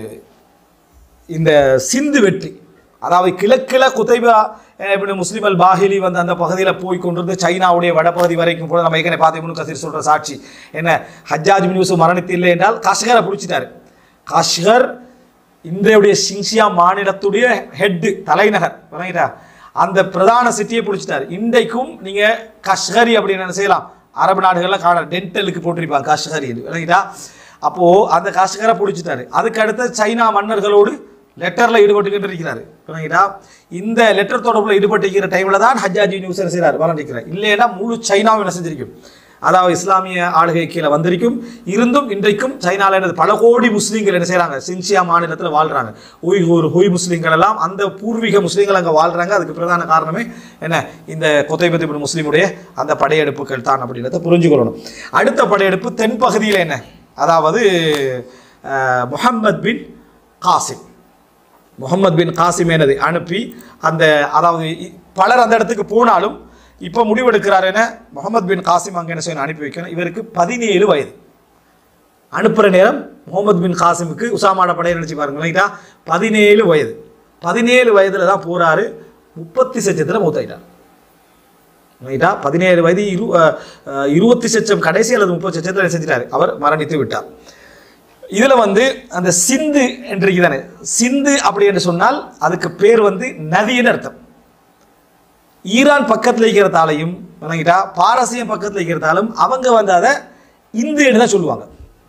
இந்த சிந்து வெற்றி அதாவது கிழக்கில குதைபா அஹ், இப்படி முஸ்லிம் அல் பாஹிலி வந்து அந்த பகுதியில் போய் கொண்டிருந்து சைனாவுடைய வடபகுதி வரைக்கும் கூட நம்ம ஏற்கனவே பார்த்து இப்னு கசீர் சொல்ற சாட்சி என்ன ஹஜ்ஜாஜ் பின் யூசுப் மரணித்து இல்லை என்றால் காஷ்கரை பிடிச்சிட்டாரு காஷ்கர் இன்றையுடைய சிங்ஷியா மாநிலத்துடைய ஹெட்டு தலைநகர் விளங்கிட்டா அந்த பிரதான சிட்டியை பிடிச்சிட்டாரு இன்றைக்கும் நீங்க கஷ்கரி அப்படின்னு என்ன செய்யலாம் அரபு நாடுகள்ல காண டென்டலுக்கு போட்டிருப்பாங்க கஷ்கரி விளங்கிட்டா அப்போ அந்த கஷ்கரை பிடிச்சிட்டாரு அதுக்கு அடுத்து சைனா மன்னர்களோடு லெட்டர்ல ஈடுபட்டுக்கிட்டு இருக்கிறாரு விளங்கிட்டா இந்த லெட்டர் தொடர்புல ஈடுபட்டிருக்கிற டைம்ல தான் ஹஜ்ஜாஜி நியூஸ் என்ன செய்யறாரு மரணிக்கிறார் இல்லைன்னா முழு சைனாவும் என்ன செஞ்சிருக்கும் அதாவது இஸ்லாமிய ஆளுகை கீழே வந்திருக்கும் இருந்தும் இன்றைக்கும் சைனால என்னது பல கோடி முஸ்லீம்கள் என்ன செய்றாங்க சின்சியா மாநிலத்தில் வாழ்றாங்க உய்கூர் ஹுய் முஸ்லீம்கள் எல்லாம் அந்த பூர்வீக முஸ்லீம்கள் அங்கே வாழ்றாங்க அதுக்கு பிரதான காரணமே என்ன இந்த கொத்தைபதி முஸ்லீமுடைய அந்த படையெடுப்புகள் தான் அப்படின்றத புரிஞ்சுக்கொள்ளணும் அடுத்த படையெடுப்பு தென் பகுதியில் என்ன அதாவது அஹ், முஹம்மத் பின் காசிம் முகமது பின் காசிம் எனது அனுப்பி அந்த அதாவது இ- பலர் அந்த இடத்துக்கு போனாலும் இப்போ முடிவெடுக்கிறார் என முகமது பின் காசிம் அங்கே என்ன செய்யணும் அனுப்பி வைக்கணும் இவருக்கு பதினேழு வயது அனுப்புகிற நேரம் முகமது பின் காசிமுக்கு உசாமாட படையை நினச்சி பாருங்க ரைட்டா பதினேழு வயது பதினேழு வயதில் தான் போறாரு முப்பத்தி சச்சத்தில் மூத்தாயிட்டார் ரைட்டா பதினேழு வயது இரு அஹ், அஹ், இருபத்தி சச்சம் கடைசி அல்லது முப்பது சச்சத்தில் செஞ்சிட்டாரு அவர் மரணித்து விட்டார் இதுல வந்து அந்த சிந்து என்று தானே சிந்து அப்படி என்று சொன்னால் அதுக்கு பேர் வந்து நதின்னு அர்த்தம் ஈரான் பக்கத்தில் இருக்கிறதாலையும் வணங்கிட்டா பாரசீகம் பக்கத்தில் இருக்கிறதாலும் அவங்க வந்து அதை இந்துன்னு தான் சொல்லுவாங்க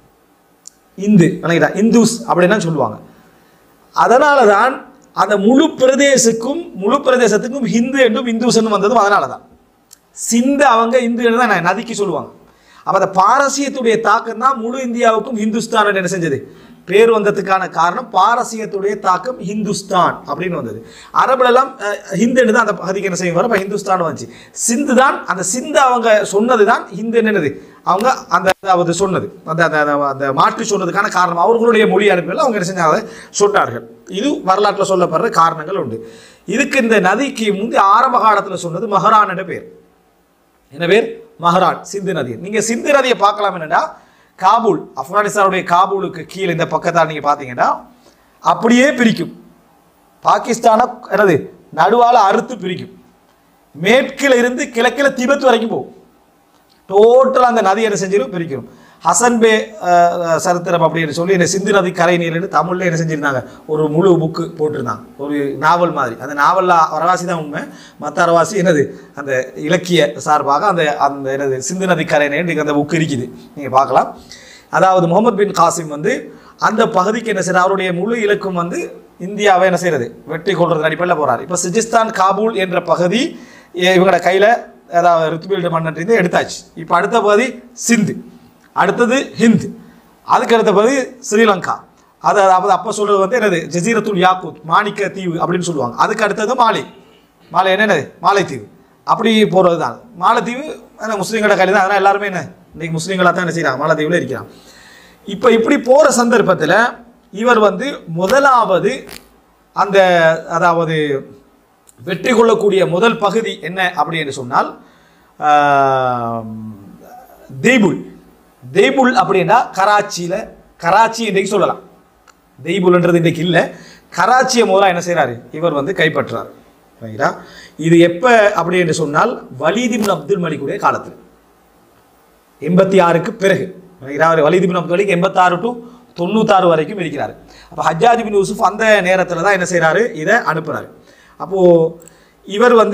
இந்து வணங்கிட்டா இந்துஸ் அப்படின்னு தான் சொல்லுவாங்க அதனால தான் அந்த முழு பிரதேசக்கும் முழு பிரதேசத்துக்கும் ஹிந்து என்றும் இந்துஸ்ன்னு வந்ததும் அதனால தான் சிந்து அவங்க இந்து தான் ந- நதிக்கு சொல்லுவாங்க அப்போ அந்த பாரசீகத்துடைய தாக்கம் தான் முழு இந்தியாவுக்கும் ஹிந்துஸ்தான் என்ன செஞ்சது பேர் வந்ததுக்கான காரணம் பாரசீகத்துடைய தாக்கம் ஹிந்துஸ்தான் அப்படின்னு வந்தது அரபுலெல்லாம் அஹ், ஹிந்துன்னு தான் அந்த பகுதிக்கு என்ன செய்யும் அப்போ ஹிந்துஸ்தான் வந்துச்சு சிந்து தான் அந்த சிந்து அவங்க சொன்னது தான் ஹிந்து என்னது அவங்க அந்த அதாவது சொன்னது அந்த அந்த அந்த- அந்த மாற்றி சொன்னதுக்கான காரணம் அவர்களுடைய மொழி அனுப்பியில் அவங்க என்ன செஞ்சாங்க அதை சொன்னார்கள் இது வரலாற்றில் சொல்லப்படுற காரணங்கள் உண்டு இதுக்கு இந்த நதிக்கு முந்தி ஆரம்ப காலத்தில் சொன்னது மஹரான் என்ற பேர் என்ன பேர் மஹரான் சிந்து நதி நீங்க சிந்து நதியை பார்க்கலாம் என்னன்னா காபூல் ஆப்கானிஸ்தானுடைய காபூலுக்கு கீழே இந்த பக்கத்தால் நீங்க பார்த்தீங்கன்னா அப்படியே பிரிக்கும் பாகிஸ்தானை என்னது நடுவால அறுத்து பிரிக்கும் மேற்கில் இருந்து கிழக்கில் திபெத் வரைக்கும் போகும் டோட்டல் அந்த நதி என்ன செஞ்சிடும் பிரிக்கும் ஹசன் பே அஹ், சரித்திரம் அப்படின்னு சொல்லி என்ன சிந்து நதி கரை நீர்னு தமிழில் என்ன செஞ்சுருந்தாங்க ஒரு முழு புக்கு போட்டிருந்தாங்க ஒரு நாவல் மாதிரி அந்த நாவலில் அரவாசி தான் உண்மை மற்ற அரவாசி என்னது அந்த இலக்கிய சார்பாக அந்த அந்த என்னது சிந்து நதி கரை நீர் அந்த புக்கு இருக்குது நீங்கள் பார்க்கலாம் அதாவது முகமது பின் காசிம் வந்து அந்த பகுதிக்கு என்ன செய்யறார் அவருடைய முழு இலக்கும் வந்து இந்தியாவை என்ன செய்யறது வெற்றி கொள்றது அடிப்படையில் போறாரு இப்போ சிஜிஸ்தான் காபூல் என்ற பகுதி இ- இவங்களோட கையில் அதாவது ருத்பீல்டு மன்னன் எடுத்தாச்சு இப்போ அடுத்த பகுதி சிந்து அடுத்தது ஹிந்த் அதுக்கு அடுத்த பகுதி ஸ்ரீலங்கா அது அதாவது அப்போ சொல்றது வந்து என்னது ஜசீரத்துல் யாக்கூத் மாணிக்க தீவு அப்படின்னு சொல்லுவாங்க அதுக்கு அடுத்தது மாலை மாலை என்னது மாலைத்தீவு அப்படி போகிறது தான் மாலைத்தீவு அந்த முஸ்லீம்களோட கையில் தான் அதனால் எல்லாருமே என்ன இன்னைக்கு முஸ்லீம்களாக தான் என்ன செய்கிறாங்க மாலைத்தீவில் இருக்கிறாங்க இப்போ இப்படி போகிற சந்தர்ப்பத்தில் இவர் வந்து முதலாவது அந்த அதாவது வெற்றி கொள்ளக்கூடிய முதல் பகுதி என்ன அப்படின்னு சொன்னால் ஆம், தெய்புல் தெய்புல் அப்படின்னா கராச்சியில் கராச்சி இன்றைக்கு சொல்லலாம் தெய்புல்ன்றது இன்றைக்கு இல்லை கராச்சியை முதல்ல என்ன செய்கிறாரு இவர் வந்து கைப்பற்றார் ரைட்டா இது எப்போ அப்படி என்று சொன்னால் வலீதிபின் அப்துல் மலிக்குடைய காலத்தில் எண்பத்தி ஆறுக்கு பிறகு ரைட்டா? அவர் வலீதிபின் அப்துல் மலிக் எண்பத்தாறு டு தொண்ணூத்தாறு வரைக்கும் இருக்கிறார் அப்போ ஹஜ்ஜாஜ் பின் யூசுஃப் அந்த நேரத்தில் தான் என்ன செய்கிறாரு இதை அனுப்புகிறாரு அப்போது இவர் வந்து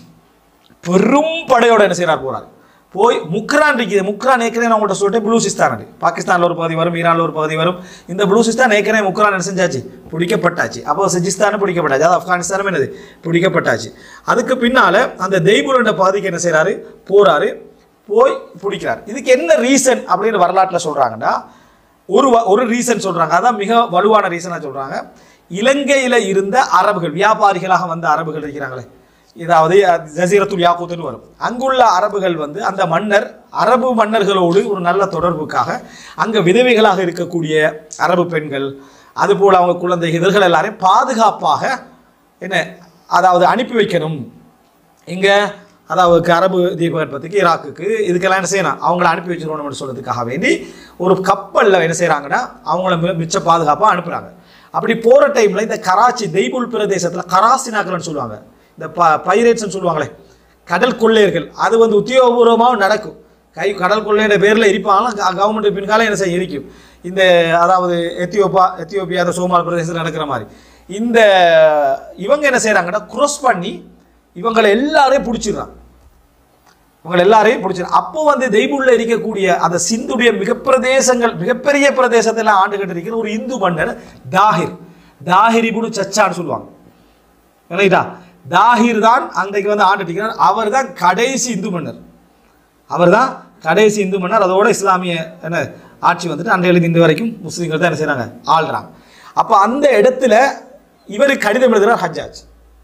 பெரும் படையோட என்ன செய்கிறார் போறார் போய் முக்ரான் இருக்குது முக்ரான் ஏற்கனவே நான் உங்கள்கிட்ட சொல்லிட்டு ப்ளூசிஸ்தான் பாகிஸ்தானில் ஒரு பகுதி வரும் ஈரானில் ஒரு பகுதி வரும் இந்த ப்ளூசிஸ்தான் ஏற்கனவே முக்ரான் என்ன செஞ்சாச்சு பிடிக்கப்பட்டாச்சு அப்போ சிஜிஸ்தானும் பிடிக்கப்பட்டாச்சு அது ஆப்கானிஸ்தானும் என்னது பிடிக்கப்பட்டாச்சு அதுக்கு பின்னால் அந்த தெய்புல் என்ற பகுதிக்கு என்ன செய்கிறாரு போறாரு போய் பிடிக்கிறார் இதுக்கு என்ன ரீசன் அப்படின்னு வரலாற்றில் சொல்கிறாங்கன்னா ஒரு வ- ஒரு ரீசன் சொல்றாங்க அதான் மிக வலுவான ரீசனாக சொல்றாங்க இலங்கையில இருந்த அரபுகள் வியாபாரிகளாக வந்த அரபுகள் இருக்கிறாங்களே இதாவது ஜசீரத்துல் யாக்கூத்துன்னு வரும் அங்குள்ள அரபுகள் வந்து அந்த மன்னர் அரபு மன்னர்களோடு ஒரு நல்ல தொடர்புக்காக அங்க விதவைகளாக இருக்கக்கூடிய அரபு பெண்கள் அதுபோல் அவங்க குழந்தை இதழ்கள் எல்லாரையும் பாதுகாப்பாக என்ன அதாவது அனுப்பி வைக்கணும் இங்க அதாவது அரபு தீபகற்பத்துக்கு ஈராக்குக்கு இதுக்கெல்லாம் என்ன செய்யணும் அவங்கள அனுப்பி வச்சிருக்கணும்னு சொல்றதுக்காக வேண்டி ஒரு கப்பலில் என்ன செய்கிறாங்கன்னா அவங்கள மி- மிச்ச பாதுகாப்பாக அனுப்புகிறாங்க அப்படி போகிற டைமில் இந்த கராச்சி தெய்புல் பிரதேசத்தில் கராசினாக்கள்னு சொல்லுவாங்க இந்த ப பைரேட்ஸ்னு சொல்லுவாங்களே கடல் கொள்ளையர்கள் அது வந்து உத்தியோகபூர்வமாக நடக்கும் கை கடல் கொள்ளையோட பேரில் இருப்பாங்க கவர்மெண்ட் பின்கால என்ன செய்ய இருக்கும் இந்த அதாவது எத்தியோப்பா எத்தியோப்பியா அந்த சோமால் பிரதேசத்தில் நடக்கிற மாதிரி இந்த இவங்க என்ன செய்கிறாங்கன்னா cross பண்ணி இவங்களை எல்லாரையும் பிடிச்சிடுறாங்க இவங்களை எல்லாரையும் பிடிச்சிடும் அப்போ வந்து தெய்புல்ல இருக்கக்கூடிய அந்த சிந்துடைய மிக பிரதேசங்கள் மிகப்பெரிய பிரதேசத்தில் ஆண்டுகிட்டு இருக்கிற ஒரு இந்து மன்னர் தாஹிர் தாஹிர் இபுனு சச்சான்னு சொல்லுவாங்க ரைட்டா தாஹிர் தான் அன்றைக்கு வந்து ஆண்டுட்டு இருக்கிறார் அவர் தான் கடைசி இந்து மன்னர் அவர் தான் கடைசி இந்து மன்னர் அதோட இஸ்லாமிய என்ன ஆட்சி வந்துட்டு அன்றையிலிருந்து இந்த வரைக்கும் முஸ்லீம்கள் தான் என்ன செய்கிறாங்க ஆள்றாங்க அப்போ அந்த இடத்துல இவருக்கு கடிதம் எழுதுகிறார் ஹஜ்ஜாஜ்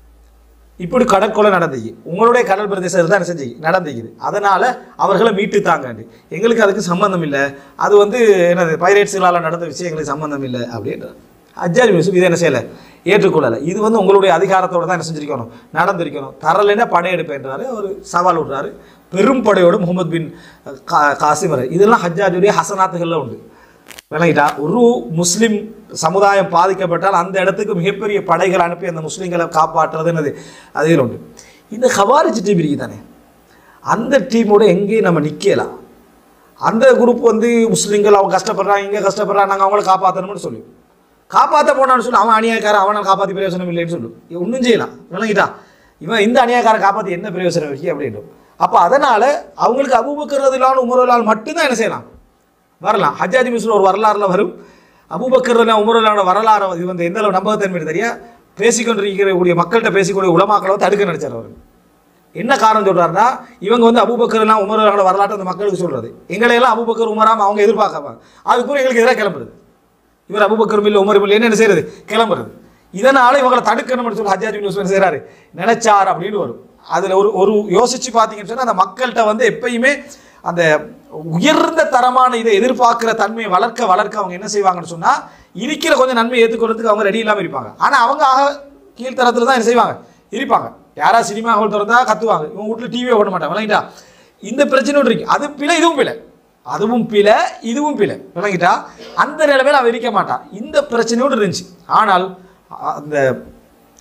இப்படி கடற்கொலை நடந்துச்சு உங்களுடைய கடல் பிரதேசத்தில் தான் என்ன செஞ்சு நடந்துக்குது அதனால அவர்களை மீட்டு தாங்க எங்களுக்கு அதுக்கு சம்பந்தம் இல்லை அது வந்து என்னது பைரேட்ஸுகளால் நடந்த விஷயங்களுக்கு சம்பந்தம் இல்லை அப்படின்றார் அஜாரி யூசுப் இதை என்ன செய்யலை ஏற்றுக்கொள்ளலை இது வந்து உங்களுடைய அதிகாரத்தோட தான் என்ன செஞ்சிருக்கணும் நடந்திருக்கணும் தரலைன்னா படையெடுப்பேன்றாரு ஒரு சவால் விடுறாரு பெரும் படையோடு முகமது பின் கா காசிம் வரை இதெல்லாம் ஹஜ்ஜாஜுடைய ஹசனாத்துகளில் உண்டு விளங்கிட்டா ஒரு முஸ்லிம் சமுதாயம் பாதிக்கப்பட்டால் அந்த இடத்துக்கு மிகப்பெரிய படைகள் அனுப்பி அந்த முஸ்லிம்களை காப்பாற்றுறது என்னது அதில் உண்டு இந்த ஹவாரிஜ் டீம் இருக்கு தானே அந்த டீமோட எங்கேயும் நம்ம நிற்கலாம் அந்த குரூப் வந்து முஸ்லீம்கள் அவங்க கஷ்டப்படுறாங்க இங்கே கஷ்டப்படுறாங்க நாங்கள் அவங்கள காப்பாற்றணும்னு சொல்லி காப்பாற்ற போனான்னு சொல்லி அவன் அநியாயக்காரன் அவனை காப்பாற்றி பிரயோஜனம் இல்லைன்னு சொல்லு ஒன்றும் செய்யலாம் விளங்கிட்டா இவன் இந்த அநியாயக்காரன் காப்பாற்றி என்ன பிரயோஜனம் இருக்கு அப்படின்ட்டு அப்போ அதனால் அவங்களுக்கு அபூபக்கர் உமரலால் மட்டும்தான் என்ன செய்யலாம் வரலாம் ஹஜ்ஜாஜி மிஸ்ல ஒரு வரலாறுல வரும் அபூபக்கர் உமரலான வரலாறு இது வந்து எந்த அளவு நம்பகத்தன்மை தெரியா பேசிக்கொண்டிருக்கக்கூடிய மக்கள்கிட்ட பேசிக்கூடிய உலமாக்களை தடுக்க நினைச்சார் அவர் என்ன காரணம் சொல்றாருன்னா இவங்க வந்து அபூபக்கர்லாம் உமரோட வரலாற்றை அந்த மக்களுக்கு சொல்றது எங்களை எல்லாம் அபூபக்கர் உமராம அவங்க எதிர்பார்க்காம அதுக்கு எங்களுக்கு எதிராக கிளம்புறது இவர் அபூபக்கர் இல்லை உமர் இல்லை என்ன செய்யறது கிளம்புறது இதனால இவங்களை தடுக்கணும்னு சொல்லி ஹஜ்ஜாஜ் பின் யூசுப் என்ன செய்றாரு நினைச்சார் அப்படின்னு வரும் அதுல ஒரு ஒரு யோசிச்சு பார்த்தீங்கன்னு சொன்னா அந்த மக்கள்கிட்ட வந்து எப்பயுமே அந்த உயர்ந்த தரமான இதை எதிர்பார்க்கிற தன்மையை வளர்க்க வளர்க்க அவங்க என்ன செய்வாங்கன்னு சொன்னா இருக்கிற கொஞ்சம் நன்மையை ஏற்றுக்கொள்றதுக்கு அவங்க ரெடி இல்லாமல் இருப்பாங்க ஆனா அவங்க ஆக கீழ்த்தரத்துல தான் என்ன செய்வாங்க இருப்பாங்க யாரா சினிமா ஹால் திறந்தா கத்துவாங்க இவங்க வீட்டில் டிவியை ஓட மாட்டாங்க விளங்கிட்டா இந்த பிரச்சனையும் இருக்கு அது பிழை இதுவும் பிழை அதுவும் பிழை இதுவும் பிழை விளங்கிட்டா அந்த நிலைமையில் அவன் இருக்க மாட்டான் இந்த பிரச்சனையோடு இருந்துச்சு ஆனால் அந்த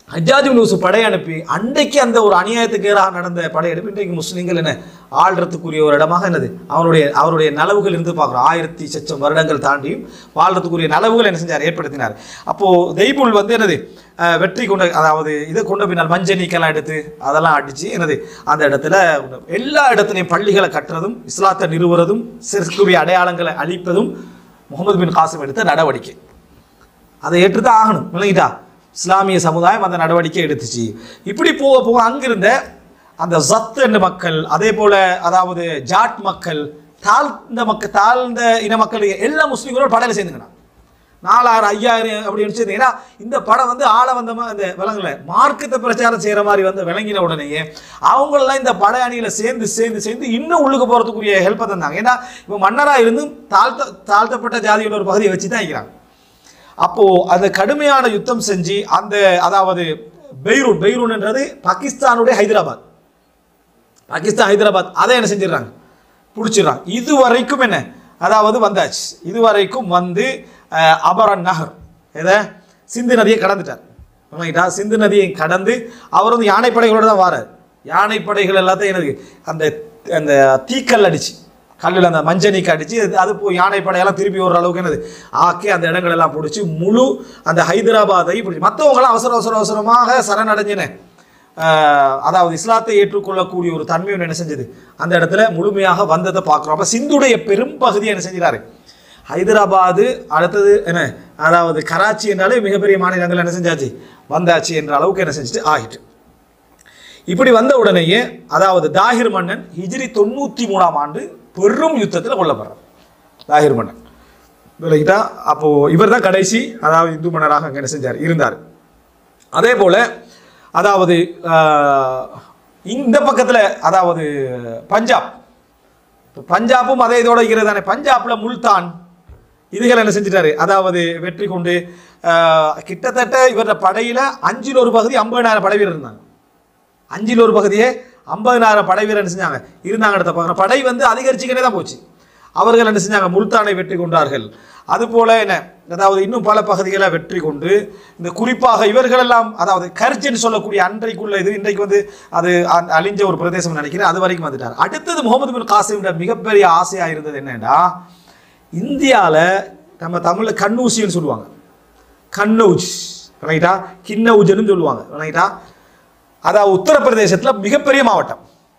ஹஜ்ஜாஜ் பின் யூசுப் படை அனுப்பி அன்றைக்கு அந்த ஒரு அநியாயத்துக்கு எதிராக நடந்த படையெடுப்பு இன்றைக்கு முஸ்லீம்கள் என்ன ஆள்றதுக்குரிய ஒரு இடமாக என்னது அவருடைய அவருடைய நலவுகள் இருந்து பார்க்குறோம் ஆயிரத்தி சச்சம் வருடங்கள் தாண்டியும் வாழ்றதுக்குரிய நலவுகள் என்ன செஞ்சார் ஏற்படுத்தினார் அப்போது தெய்புல் வந்து என்னது அஹ், வெற்றி கொண்ட அதாவது இதை கொண்ட பின்னால் மஞ்சனிக்கெல்லாம் எடுத்து அதெல்லாம் அடித்து என்னது அந்த இடத்துல எல்லா இடத்துலையும் பள்ளிகளை கட்டுறதும் இஸ்லாத்தை நிறுவுறதும் சிறுக்குரிய அடையாளங்களை அழிப்பதும் முகமது பின் காசிம் எடுத்த நடவடிக்கை அதை ஏற்றுதான் ஆகணும் விளங்கிட்டா இஸ்லாமிய சமுதாயம் அந்த நடவடிக்கை எடுத்துச்சு இப்படி போக போக அங்கிருந்த அந்த ஜத் என்ற மக்கள் அதே போல அதாவது ஜாட் மக்கள் தாழ்ந்த மக்கள் தாழ்ந்த இன மக்கள் எல்லா முஸ்லீம்களோட படையில சேர்ந்துக்கணும் நாலாயிரம் ஐயாயிரம் அப்படி வச்சிருந்தீங்கன்னா இந்த படம் வந்து ஆள வந்த மா- இந்த விலங்குல மார்க்கத்தை பிரச்சாரம் செய்யற மாதிரி வந்து விளங்கின உடனேயே அவங்களெல்லாம் இந்த படை அணியில சேர்ந்து சேர்ந்து சேர்ந்து இன்னும் உள்ளுக்கு போறதுக்குரிய ஹெல்ப்பை தந்தாங்க ஏன்னா இப்போ மன்னரா இருந்தும் தாழ்த்த தாழ்த்தப்பட்ட ஜாதியோட ஒரு பகுதியை வச்சு தான் இருக்கிறாங்க அப்போ அந்த கடுமையான யுத்தம் செஞ்சு அந்த அதாவது பெய்ரூன் பெய்ரூன்ன்றது பாகிஸ்தானுடைய ஹைதராபாத் பாகிஸ்தான் ஹைதராபாத் அதை என்ன செஞ்சிடறாங்க பிடிச்சிடுறாங்க இது வரைக்கும் என்ன அதாவது வந்தாச்சு இது வரைக்கும் வந்து அஹ், அபரன் நகர் எதை சிந்து நதியை கடந்துட்டார் உண்மைட்டா சிந்து நதியை கடந்து அவர் வந்து யானைப்படைகளோட தான் வாரார் யானைப்படைகள் எல்லாத்தையும் எனக்கு அந்த அந்த தீக்கல் அடிச்சு கல்லில் அந்த மஞ்சனிக்கு அடிச்சு அது- அது போய் யானைப்படையெல்லாம் திருப்பி வர்ற அளவுக்கு என்னது ஆக்கி அந்த இடங்கள் எல்லாம் பிடிச்சி முழு அந்த ஹைதராபாத்தை பிடிச்சி மற்றவங்களாம் அவசர அவசர அவசரமாக சரணடைஞ்சின ஆஹ் அதாவது இஸ்லாத்தை ஏற்றுக்கொள்ளக்கூடிய ஒரு தன்மை ஒன்று என்ன செஞ்சது அந்த இடத்துல முழுமையாக வந்ததை பார்க்குறோம் அப்போ சிந்துடைய பெரும் பகுதியை என்ன செஞ்சிடாரு ஹைதராபாது அடுத்தது என்ன அதாவது கராச்சி என்றாலே மிகப்பெரிய மாநிலங்கள் என்ன செஞ்சாச்சு வந்தாச்சு என்ற அளவுக்கு என்ன செஞ்சுட்டு ஆகிட்டு இப்படி வந்த உடனேயே அதாவது தாகிர் மன்னன் ஹிஜ்ரி தொண்ணூற்றி மூணாம் ஆண்டு பெரும் யுத்தத்தில் கொல்லப்படுறார் தாகிர் மன்னன் விலகிட்டா அப்போ இவர் தான் கடைசி அதாவது இந்து மன்னராக அங்கே என்ன செஞ்சார் இருந்தார் அதே போல அதாவது ஆஹ், இந்த பக்கத்தில் அதாவது பஞ்சாப் இப்ப பஞ்சாபும் அதே இதோட இருக்கிறது தானே பஞ்சாப்ல முல்தான் இதுகள் என்ன செஞ்சிட்டாரு அதாவது வெற்றி கொண்டு ஆஹ், கிட்டத்தட்ட இவரோட படையில அஞ்சில் ஒரு பகுதி ஐம்பதினாயிரம் படை வீரர் இருந்தாங்க அஞ்சில் ஒரு பகுதியே ஐம்பதினாயிரம் படை வீரர் என்ன செஞ்சாங்க இருந்தாங்க இடத்த பார்க்குறோம் படை வந்து அதிகரிச்சுக்கிட்டே தான் போச்சு அவர்கள் என்ன செஞ்சாங்க முல்தானை வெற்றி கொண்டார்கள் அதுபோல என்ன அதாவது இன்னும் பல பகுதிகளை வெற்றி கொண்டு இந்த குறிப்பாக இவர்களெல்லாம் அதாவது கர்ஜன் சொல்லக்கூடிய அன்றைக்குள்ள இது இன்றைக்கு வந்து அது அ- அழிஞ்ச ஒரு பிரதேசம் நினைக்கிறேன் அது வரைக்கும் வந்துட்டார் அடுத்தது முகமது பின் காசிமோட மிகப்பெரிய ஆசையா இருந்தது என்னன்னா இந்தியாவில் நம்ம தமிழில் கண்ணூசின்னு சொல்லுவாங்க கண்ணௌஜ் ரைட்டா கிண்ணௌஜ்னு சொல்லுவாங்க ரைட்டா அதாவது உத்தரப்பிரதேசத்தில் மிகப்பெரிய மாவட்டம்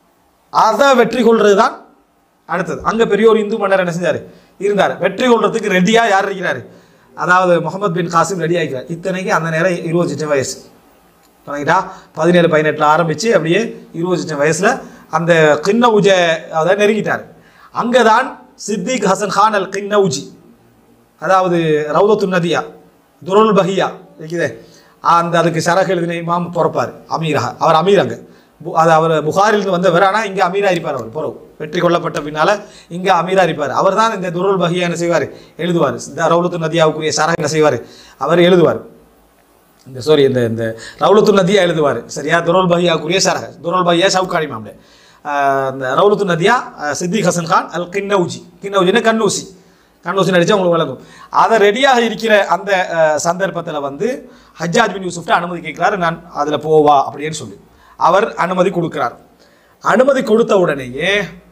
அதை வெற்றி கொள்றது தான் அடுத்தது அங்கே பெரிய ஒரு இந்து மன்னர் என்ன செஞ்சார் இருந்தார் வெற்றி கொள்றதுக்கு ரெடியாக யார் இருக்கிறாரு அதாவது முகமது பின் காசிம் ரெடி ஆகிக்கிறார் இத்தனைக்கு அந்த நேரம் இருபத்தெட்டு வயசு பண்ணிக்கிட்டா பதினேழு பதினெட்டில் ஆரம்பித்து அப்படியே இருபத்தெட்டு வயசில் அந்த கிண்ணவுஜ அதை நெருங்கிட்டார் அங்கே தான் சித்திக் ஹசன் கான் அல் கிண்ணவுஜி அதாவது ரவுதத்து நதியா துருல் பஹியா இருக்குதே அந்த அதுக்கு சரகு எழுதின இமாம் பிறப்பார் அமீரா அவர் அமீர் அங்கே பு- அது அவர் புகாரிலிருந்து வந்தவர் ஆனால் இங்கே அமீரா இருப்பார் அவர் பிறகு வெற்றி கொள்ளப்பட்ட பின்னால இங்கே அமீரா இருப்பார் அவர் தான் இந்த துருல் பஹியா என்ன செய்வார் எழுதுவார் இந்த ரவுலத்து நதியாவுக்குரிய சரகு என்ன செய்வார் அவர் எழுதுவார் இந்த சாரி இந்த இந்த ரவுலத்து நதியா எழுதுவார் சரியா துரோல் பஹியாக்குரிய சரக துரோல் பஹியா ஷவுகானி மாம்லே ஆஹ் இந்த ரவுலத்து நதியா ஆஹ் சித்திக் ஹசன் கான் அல் கிண்ணவுஜி கிண்ணவுஜினா கண்ணூசி கண்ணூசி நடிச்சா உங்களுக்கு விளங்கும் அதை ரெடியாக இருக்கிற அந்த சந்தர்ப்பத்தில் வந்து ஹஜ்ஜாஜ் பின் யூசுஃப்ட்ட அனுமதி கேட்கிறாரு நான் அதில் போவா அப்படின்னு சொல்லி அவர் அனுமதி கொடுக்கிறார் அனுமதி கொடுத்த உடனேயே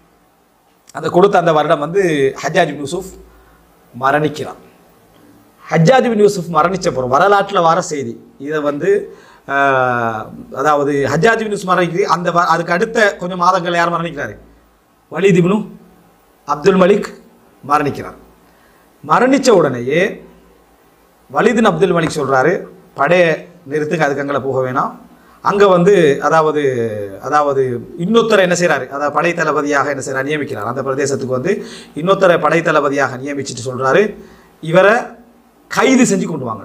அந்த கொடுத்த அந்த வருடம் வந்து ஹஜ்ஜாஜ் பின் யூசுஃப் மரணிக்கிறான் ஹஜ்ஜாஜ் பின் யூசுஃப் மரணிச்ச போகிறோம் வரலாற்றில் வர செய்தி இதை வந்து ஆஹ், அதாவது ஹஜ்ஜாஜ் பின் யூசுஃப் மரணிக்கு அந்த வ- அதுக்கு அடுத்த கொஞ்சம் மாதங்கள் யார் மரணிக்கிறாரு வலீத் இப்னு அப்துல் மலிக் மரணிக்கிறார் மரணிச்ச உடனேயே வலிதின் அப்துல் மலிக் சொல்றாரு படைய நிறுத்துங்க அதுக்கு அங்கே போக வேணாம் அங்கே வந்து அதாவது அதாவது இன்னொருத்தரை என்ன செய்றாரு அதாவது படை தளபதியாக என்ன செய்றார் நியமிக்கிறார் அந்த பிரதேசத்துக்கு வந்து இன்னொருத்தரை படை தளபதியாக நியமிச்சுட்டு சொல்றாரு இவரை கைது செஞ்சு கொண்டு வாங்க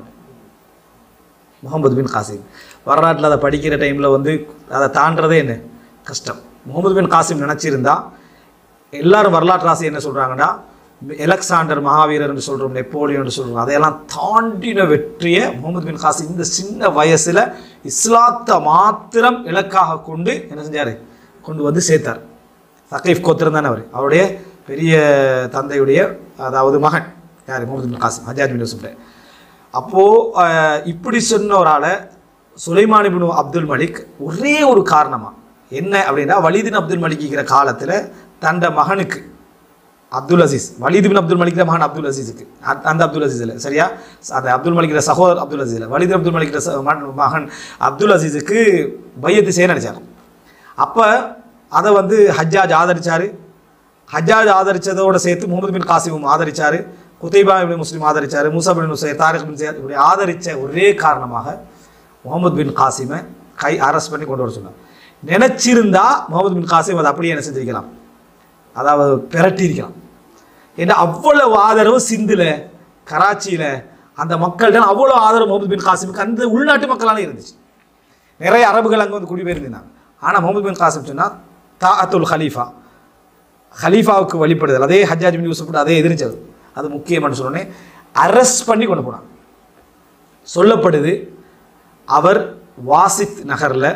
முகமது பின் காசிம் வரலாற்றில் அதை படிக்கிற டைமில் வந்து அதை தாண்டதே என்ன கஷ்டம் முகமது பின் காசிம் நினச்சிருந்தா எல்லாரும் வரலாற்று ஆசை என்ன சொல்கிறாங்கன்னா எலக்சாண்டர் மகாவீரர் என்று சொல்கிறோம் நெப்போலியன் என்று சொல்கிறோம் அதையெல்லாம் தாண்டின வெற்றியை முகமது பின் காசிம் இந்த சின்ன வயசில் இஸ்லாத்தை மாத்திரம் இலக்காக கொண்டு என்ன செஞ்சார் கொண்டு வந்து சேர்த்தார் தகைஃப் கோத்திரம் தானே அவர் அவருடைய பெரிய தந்தையுடைய அதாவது மகன் யார் Muhammad bin Qasim Hajjaj bin யூசுஃப்ட அப்போது இப்படி சொன்ன ஒரு ஆளை சுலைமான் இப்னு அப்துல் மலிக் ஒரே ஒரு காரணமா என்ன அப்படின்னா வலிதின் அப்துல் மலிக்கிற காலத்தில் தண்ட மகனுக்கு அப்துல் அசீஸ் வலித் பின் அப்துல் மலிக்கிற மகன் அப்துல் அசீஸுக்கு அந்த- அந்த அப்துல் அசீஸ் இல்லை சரியா அந்த அப்துல் மலிக்கிற சகோதரர் அப்துல் அசீஸ் இல்லை வலித் அப்துல் மலிக்கிற ச- மகன் மகன் அப்துல் அசீஸுக்கு பையத்து செய்ய நினைச்சார் அப்போ அதை வந்து ஹஜ்ஜாஜ் ஆதரிச்சாரு ஹஜ்ஜாஜ் ஆதரிச்சதோட சேர்த்து முகமது பின் காசிமும் ஆதரிச்சாரு குதைபா இப்னு முஸ்லீம் ஆதரிச்சாரு Musa bin Nusair Tariq bin Sayyid இப்படி ஆதரிச்ச ஒரே காரணமாக முகமது பின் காசிமை கை அரெஸ்ட் பண்ணி கொண்டு வர சொன்னார் நினைச்சிருந்தா முகமது பின் காசிம் அதை அப்படியே என்ன செஞ்சிருக்கலாம் அதாவது பிரட்டி இருக்கலாம் ஏன்னா அவ்வளவு ஆதரவு சிந்துல கராச்சியில் அந்த மக்கள்கிட்ட அவ்வளோ ஆதரவு முகமது பின் காசிமுக்கு அந்த உள்நாட்டு மக்களால இருந்துச்சு நிறைய அரபுகள் அங்கே வந்து குடிபெயர்ந்திருந்தாங்க ஆனால் முகமது பின் காசிம் சொன்னா தா அத்துல் ஹலீஃபா ஹலீஃபாவுக்கு வழிபடுதல் அதே ஹஜ்ஜாஜ் பின் யூசுப் அதே எதிர்ச்சது அது முக்கியம்னு சொன்னோடனே அரெஸ்ட் பண்ணி கொண்டு போனாங்க சொல்லப்படுது அவர் வாசித் நகரில்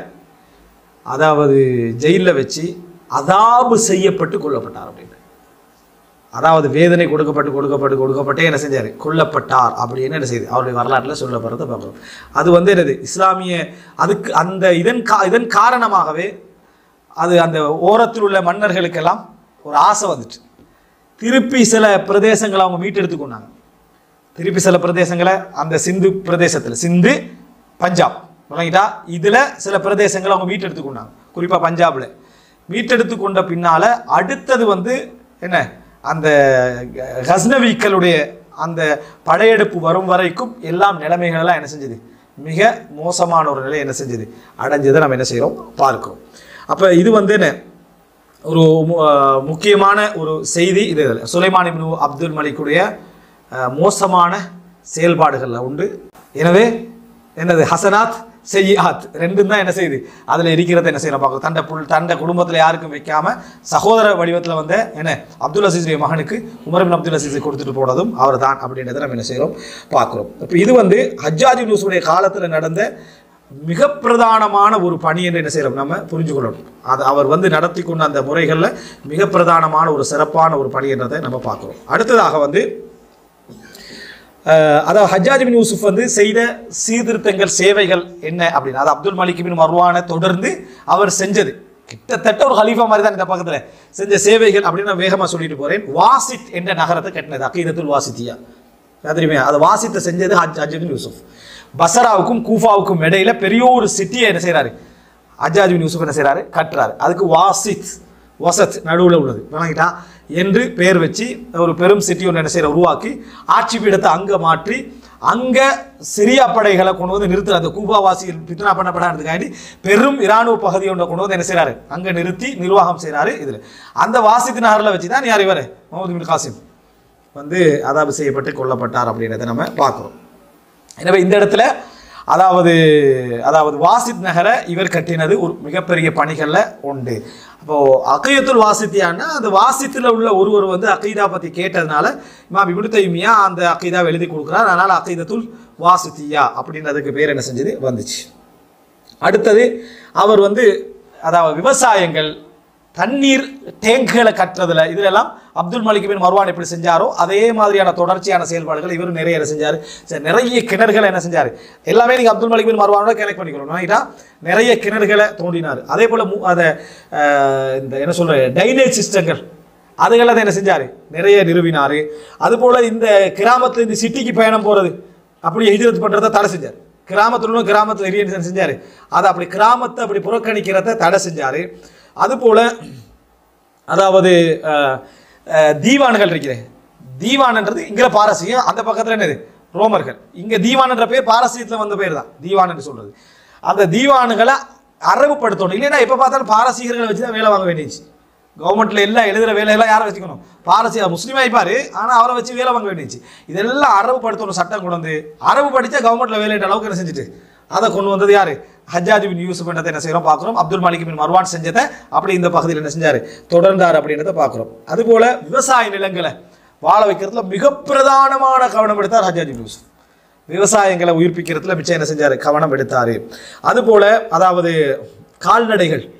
அதாவது ஜெயிலில் வச்சு அதாபு செய்யப்பட்டு கொல்லப்பட்டார் அப்படின்னு அதாவது வேதனை கொடுக்கப்பட்டு கொடுக்கப்பட்டு கொடுக்கப்பட்டே என்ன செஞ்சார் கொல்லப்பட்டார் அப்படின்னு என்ன செய்யுது அவருடைய வரலாற்றில் சொல்லப்படுறத பார்க்குறோம் அது வந்து என்னது இஸ்லாமிய அதுக்கு அந்த இதன் கா இதன் காரணமாகவே அது அந்த ஓரத்தில் உள்ள மன்னர்களுக்கெல்லாம் ஒரு ஆசை வந்துச்சு திருப்பி சில பிரதேசங்களை அவங்க மீட்டெடுத்து கொண்டாங்க திருப்பி சில பிரதேசங்களை அந்த சிந்து பிரதேசத்தில் சிந்து பஞ்சாப் விளங்கிட்டா இதில் சில பிரதேசங்களை அவங்க மீட்டெடுத்து கொண்டாங்க குறிப்பாக பஞ்சாபில் மீட்டெடுத்து கொண்ட பின்னால அடுத்தது வந்து என்ன அந்த கஸ்னவிக்களுடைய அந்த படையெடுப்பு வரும் வரைக்கும் எல்லாம் நிலைமைகள் எல்லாம் என்ன செஞ்சது மிக மோசமான ஒரு நிலை என்ன செஞ்சது அடைஞ்சதை நம்ம என்ன செய்கிறோம் பார்க்கிறோம் அப்போ இது வந்து என்ன ஒரு மு- அஹ் முக்கியமான ஒரு செய்தி இது சுலைமான் இப்னு அப்துல் மலிக்குடைய அஹ், மோசமான செயல்பாடுகளில் உண்டு எனவே என்னது ஹசனாத் செய்யாத் ரெண்டும் தான் என்ன செய்யுது அதில் இருக்கிறத என்ன செய்யலாம் பார்க்கணும் தண்டை புல் தண்டை குடும்பத்தில் யாருக்கும் வைக்காம சகோதர வடிவத்தில் வந்த என்ன அப்துல் அசீஸுடைய மகனுக்கு உமர் பின் அப்துல் அசீஸை கொடுத்துட்டு போனதும் அவர் தான் அப்படின்றத நம்ம என்ன செய்கிறோம் பார்க்குறோம் இப்போ இது வந்து ஹஜ்ஜாஜ் நியூஸுடைய காலத்தில் நடந்த மிக பிரதானமான ஒரு பணி என்று என்ன செய்யலாம் நம்ம புரிஞ்சு கொள்ளணும் அது அவர் வந்து நடத்தி கொண்ட அந்த முறைகளில் மிக பிரதானமான ஒரு சிறப்பான ஒரு பணி என்றதை நம்ம பார்க்குறோம் அடுத்ததாக வந்து அஹ், அதாவது ஹஜ்ஜாஜ் பின் யூசுப் வந்து செய்த சீர்திருத்தங்கள் சேவைகள் என்ன அப்படின்னு அது அப்துல் மலிக் பின் மர்வானை தொடர்ந்து அவர் செஞ்சது கிட்டத்தட்ட ஒரு ஹலீஃபா மாதிரி தான் இந்த பக்கத்தில் செஞ்ச சேவைகள் அப்படின்னு நான் வேகமாக சொல்லிட்டு போறேன் வாசித் என்ற நகரத்தை கட்டினது அக்கீதத்துல் வாசித்தியா அது தெரியுமே அதை வாசித்தை செஞ்சது ஹஜ் ஹஜ் பின் யூசுப் பசராவுக்கும் கூஃபாவுக்கும் இடையில பெரிய ஒரு சிட்டியை என்ன செய்றாரு ஹஜ்ஜாஜ் பின் யூசுப் என்ன செய்றாரு கட்டுறாரு அதுக்கு வாசித் வசத் நடுவில் உள்ளது விளங்கிட்டா என்று பெயர் வச்சு ஒரு பெரும் சிட்டி ஒன்று என்ன செய்யற உருவாக்கி ஆட்சி பீடத்தை அங்கே மாற்றி அங்கே சிரியா படைகளை கொண்டு வந்து நிறுத்துற அந்த கூபாவாசிகள் பித்னா பண்ணப்படாததுக்காண்டி பெரும் இராணுவ பகுதி ஒன்றை கொண்டு வந்து என்ன செய்றாரு அங்கே நிறுத்தி நிர்வாகம் செய்றாரு இதில் அந்த வாசித் நகரில் வச்சு தான் யார் இவர் முகமது பின் காசிம் வந்து அதாபு செய்யப்பட்டு கொல்லப்பட்டார் அப்படின்றத நம்ம பார்க்குறோம் எனவே இந்த இடத்துல அதாவது அதாவது வாசித் நகரை இவர் கட்டினது ஒரு மிகப்பெரிய பணிகளில் உண்டு அப்போ அகையத்துல் வாசித்தியான்னா அந்த வாசித்தில் உள்ள ஒருவர் வந்து அகைதா பற்றி கேட்டதுனால இமாம் இப்னு தைமியா அந்த அகைதாவை எழுதி கொடுக்குறார் அதனால் அகைதத்துல் வாசித்தியா அப்படின்றதுக்கு பேர் என்ன செஞ்சது வந்துச்சு அடுத்தது அவர் வந்து அதாவது விவசாயங்கள் தண்ணீர் டேங்குகளை கட்டுறதுல இதுலெல்லாம் அப்துல் மலிக் பின் மர்வான் எப்படி செஞ்சாரோ அதே மாதிரியான தொடர்ச்சியான செயல்பாடுகள் இவரும் நிறைய என்ன செஞ்சார் சரி, நிறைய கிணறுகளை என்ன செஞ்சார் எல்லாமே நீங்கள் அப்துல் மலிக் பின் மர்வானோட கனெக்ட் பண்ணிக்கணும் ரைட்டா நிறைய கிணறுகளை தோண்டினார் அதே போல் மு- அதை அஹ், இந்த என்ன சொல்ற டைனேஜ் சிஸ்டங்கள் அதுகளை தான் என்ன செஞ்சார் நிறைய நிறுவினார் அதுபோல் இந்த கிராமத்துல இந்த சிட்டிக்கு பயணம் போகிறது அப்படி ஹிஜ்ரத் பண்ணுறதை தடை செஞ்சார் கிராமத்தில் உள்ள கிராமத்தில் எரிய செஞ்சார் அதை அப்படி கிராமத்தை அப்படி புறக்கணிக்கிறத தடை செஞ்சார் அதுபோல் அதாவது அஹ், அஹ், தீவான்கள் இருக்கிறேன் தீவான்ன்றது இங்கே பாரசீகம் அந்த பக்கத்தில் என்னது ரோமர்கள் இங்கே தீவான்ன்ற பேர் பாரசீகத்தில் வந்த பேர் தான் தீவான் என்று சொல்றது அந்த தீவானுகளை அரபுப்படுத்தணும் இல்லைன்னா எப்போ பார்த்தாலும் பாரசீகர்களை வச்சு தான் வேலை வாங்க வேண்டியது கவர்மெண்ட்ல எல்லாம் எழுதுகிற வேலையெல்லாம் யாரை வச்சுக்கணும் பாரசீக முஸ்லீமாக இருப்பார் ஆனால் அவரை வச்சு வேலை வாங்க வேண்டியது இதெல்லாம் அரபுப்படுத்தணும் சட்டம் கொண்டு வந்து அரபு படித்தா கவர்மெண்ட்ல வேலையிட்ட அளவுக்கு என்ன செஞ்சுட்டு அதை கொண்டு வந்தது யாரு ஹஜ்ஜாஜ் பின் யூசுப் என்றதை என்ன செய்கிறோம் பார்க்குறோம் அப்துல் மாலிக் பின் மர்வான் செஞ்சதை அப்படி இந்த பகுதியில் என்ன செஞ்சார் தொடர்ந்தார் அப்படின்றத பார்க்குறோம் அதுபோல விவசாய நிலங்களை வாழ வைக்கிறதுல மிக பிரதானமான கவனம் எடுத்தார் ஹஜ்ஜாஜ் பின் யூசுப் விவசாயங்களை உயிர்ப்பிக்கிறதுல மிச்சம் என்ன செஞ்சார் கவனம் எடுத்தார் அதுபோல அதாவது கால்நடைகள்